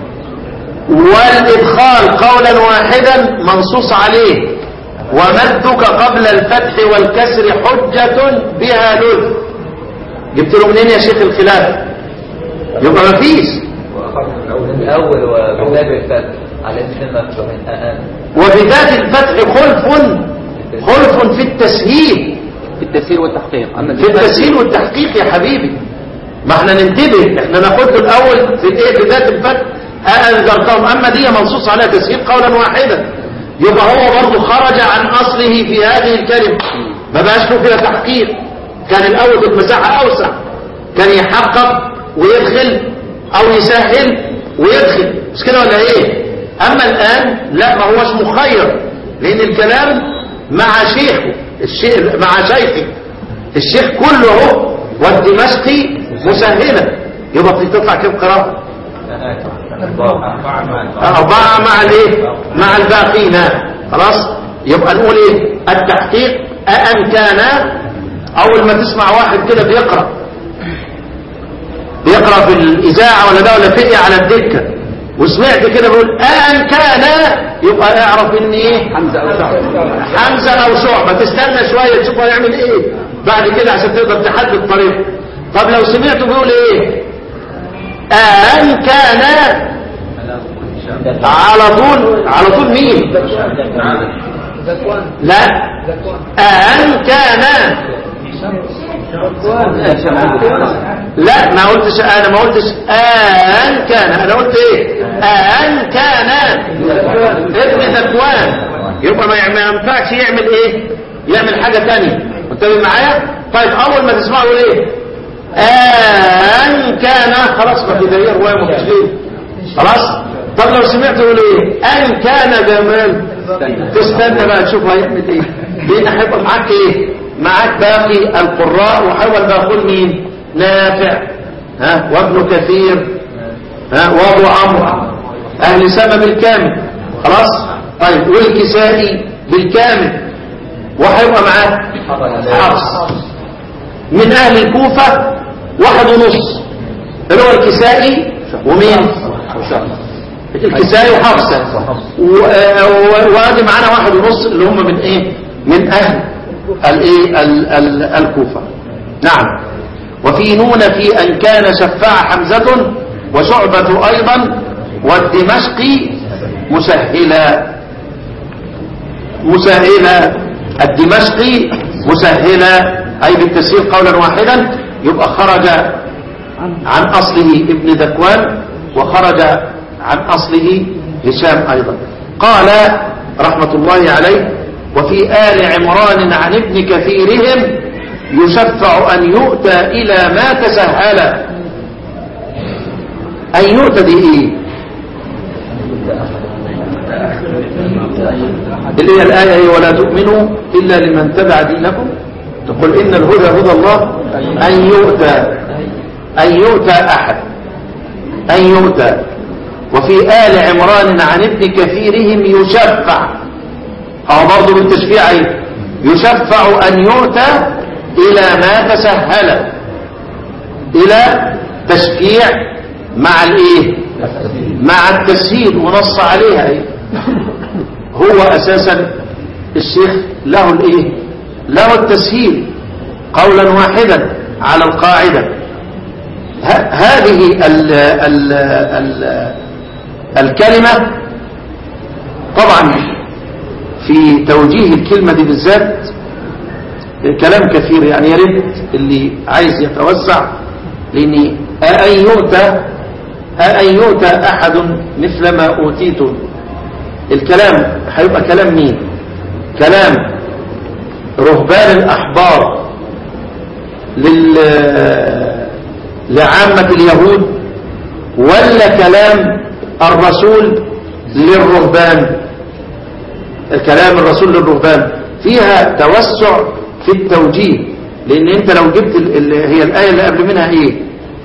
والإدخال قولا واحدا منصوص عليه ومدك قبل الفتح والكسر حجة بها لذ جبت له منين يا شيخ الخلاف يبقى ما فيش الأول وبداية الفتح على اثنين مفتوحين أأن وبذات الفتح خلف خلف في التسهيل في التسهيل والتحقيق أما في التسهيل والتحقيق يا حبيبي ما احنا ننتبه احنا ناخد له الاول في الايه بذات الفتح انذرتهم اما دي منصوص عليها تسهيل قولا واحدا يبقى هو برضه خرج عن اصله في هذه الكلمه ما بقاش له فيها تحقيق كان الاول المساحه اوسع كان يحقق ويدخل او يسهل ويدخل مش كده ولا ايه اما الان لا ما هوش مخير لان الكلام مع شيخه الشيخ مع شيخه الشيخ كله هو والدمشقي مسهلا يبقى بتطلع كم قراءة أربعة مع الايه مع الباقين خلاص يبقى نقول ايه التحقيق أأن كان أول ما تسمع واحد كده بيقرأ بيقرأ في الإذاعة ولا ده ولا فقه على الدكة وسمعت كده بيقول أأن كان يبقى اعرف ان ايه حمزة أو شعبة حمزة او شعبة تستنى شوية تشوف هيعمل ايه بعد كده عشان تقدر تحدد طريقه طب لو سمعته بيقول ايه ان كان على طول على طول مين لا ان كان لا ما قلتش انا ما قلتش ان كان انا قلت ايه ان كان ابن ذكوان يبقى ما يعمل- ما ينفعش يعمل ايه يعمل حاجة تانية منتبه معايا طيب اول ما تسمعوا ايه ان كان خلاص ما في دليل رواية ما فيش غيره. خلاص طب لو سمعت يقول ايه ان كان جمال تستنى بقى تشوف هيعمل ايه لان هيبقى معاك ايه معاك باقي القراء وحاول باخد مين نافع ها وابن كثير ها وابو عمرو اهل سما بالكامل خلاص طيب والكسائي بالكامل وهيبقى معاه حفص من اهل الكوفة واحد ونص اللي هو الكسائي ومين الكسائي وحفصة و- و- وادي معانا واحد ونص اللي هم من ايه من اهل الايه ال- ال- الكوفة نعم وفي نون في ان كان شفاع حمزة وشعبة ايضا والدمشقي مسهلا مسهلا الدمشقي مسهلا اي بالتسهيل قولا واحدا يبقى خرج عن اصله ابن ذكوان وخرج عن اصله هشام ايضا قال رحمة الله عليه وفي آل عمران عن ابن كثيرهم يشفع أن يؤتى إلى ما تسهل أن يؤتى دي إيه اللي هي الآية هي ولا تؤمنوا إلا لمن تبع دينكم تقول إن الهدى هدى الله أن يؤتى أن يؤتى أحد أن يؤتى وفي آل عمران عن ابن كثيرهم يشفع أو برضه بالتشفيع أيه يشفع أن يؤتى إلى ما تسهل إلى تشفيع مع الايه مع التسهيل ونص عليها ايه هو اساسا الشيخ له الايه له التسهيل قولا واحدا على القاعدة ه- هذه ال ال ال الكلمة طبعا في توجيه الكلمة دي بالذات كلام كثير يعني يا ريت اللي عايز يتوسع لاني أأن يؤتى أأن يؤتى أحد مثل ما أوتيتم الكلام هيبقى كلام مين كلام رهبان الأحبار لل لعامة اليهود ولا كلام الرسول للرهبان كلام الرسول للرهبان فيها توسع في التوجيه لان انت لو جبت ال- ال- هي الآية اللي قبل منها ايه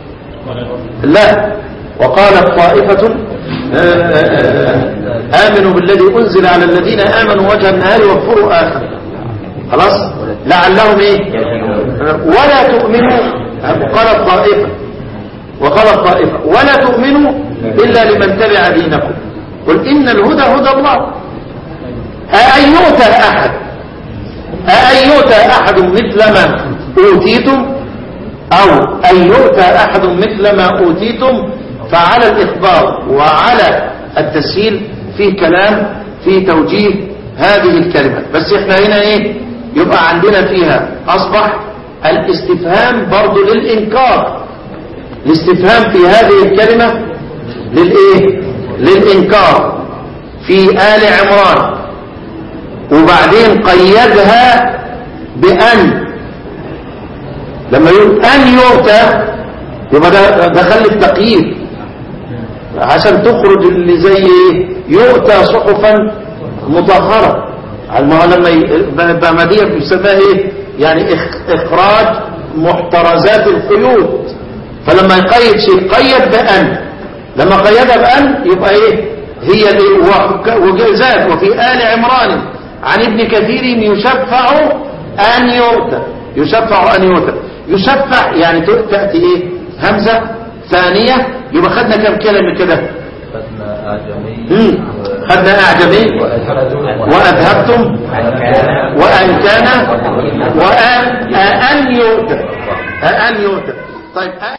لا وقالت طائفة آه، آه، آه، آمنوا بالذي أنزل على الذين آمنوا وجه النهار واكفروا آخر خلاص لعلهم ايه ولا تؤمنوا وقالت طائفة وقالت طائفة ولا تؤمنوا إلا لمن تبع دينكم قل إن الهدى هدى الله أأن يؤتى أحد أأن يؤتى أحد مثل ما أوتيتم أو أن يؤتى أحد مثل ما أوتيتم فعلى الإخبار وعلى التسهيل في كلام في توجيه هذه الكلمة بس احنا هنا ايه يبقى عندنا فيها أصبح الاستفهام برضو للإنكار الاستفهام في هذه الكلمة للإيه للإنكار في آل عمران وبعدين قيدها بأن لما يقول أن يؤتى يبقى ده دخل التقييد عشان تخرج اللي زي ايه يؤتى صحفا مطهرة ما هو لما بمدية بيسميها ايه يعني إخ- اخراج محترزات القيود فلما يقيد شيء قيد بأن لما قيدها بأن يبقى ايه هي الايه وك- وجزاء وفي آل عمران عن ابن كثير يشفع أن يؤتى يشفع أن يؤتى يشفع يعني ت- تأتي ايه همزة ثانية يبقى خدنا كم كلمة كده خدنا أعجمي مم. خدنا أعجمي وأذهبتم وأن كان وأن أن يؤتى أن يؤتى طيب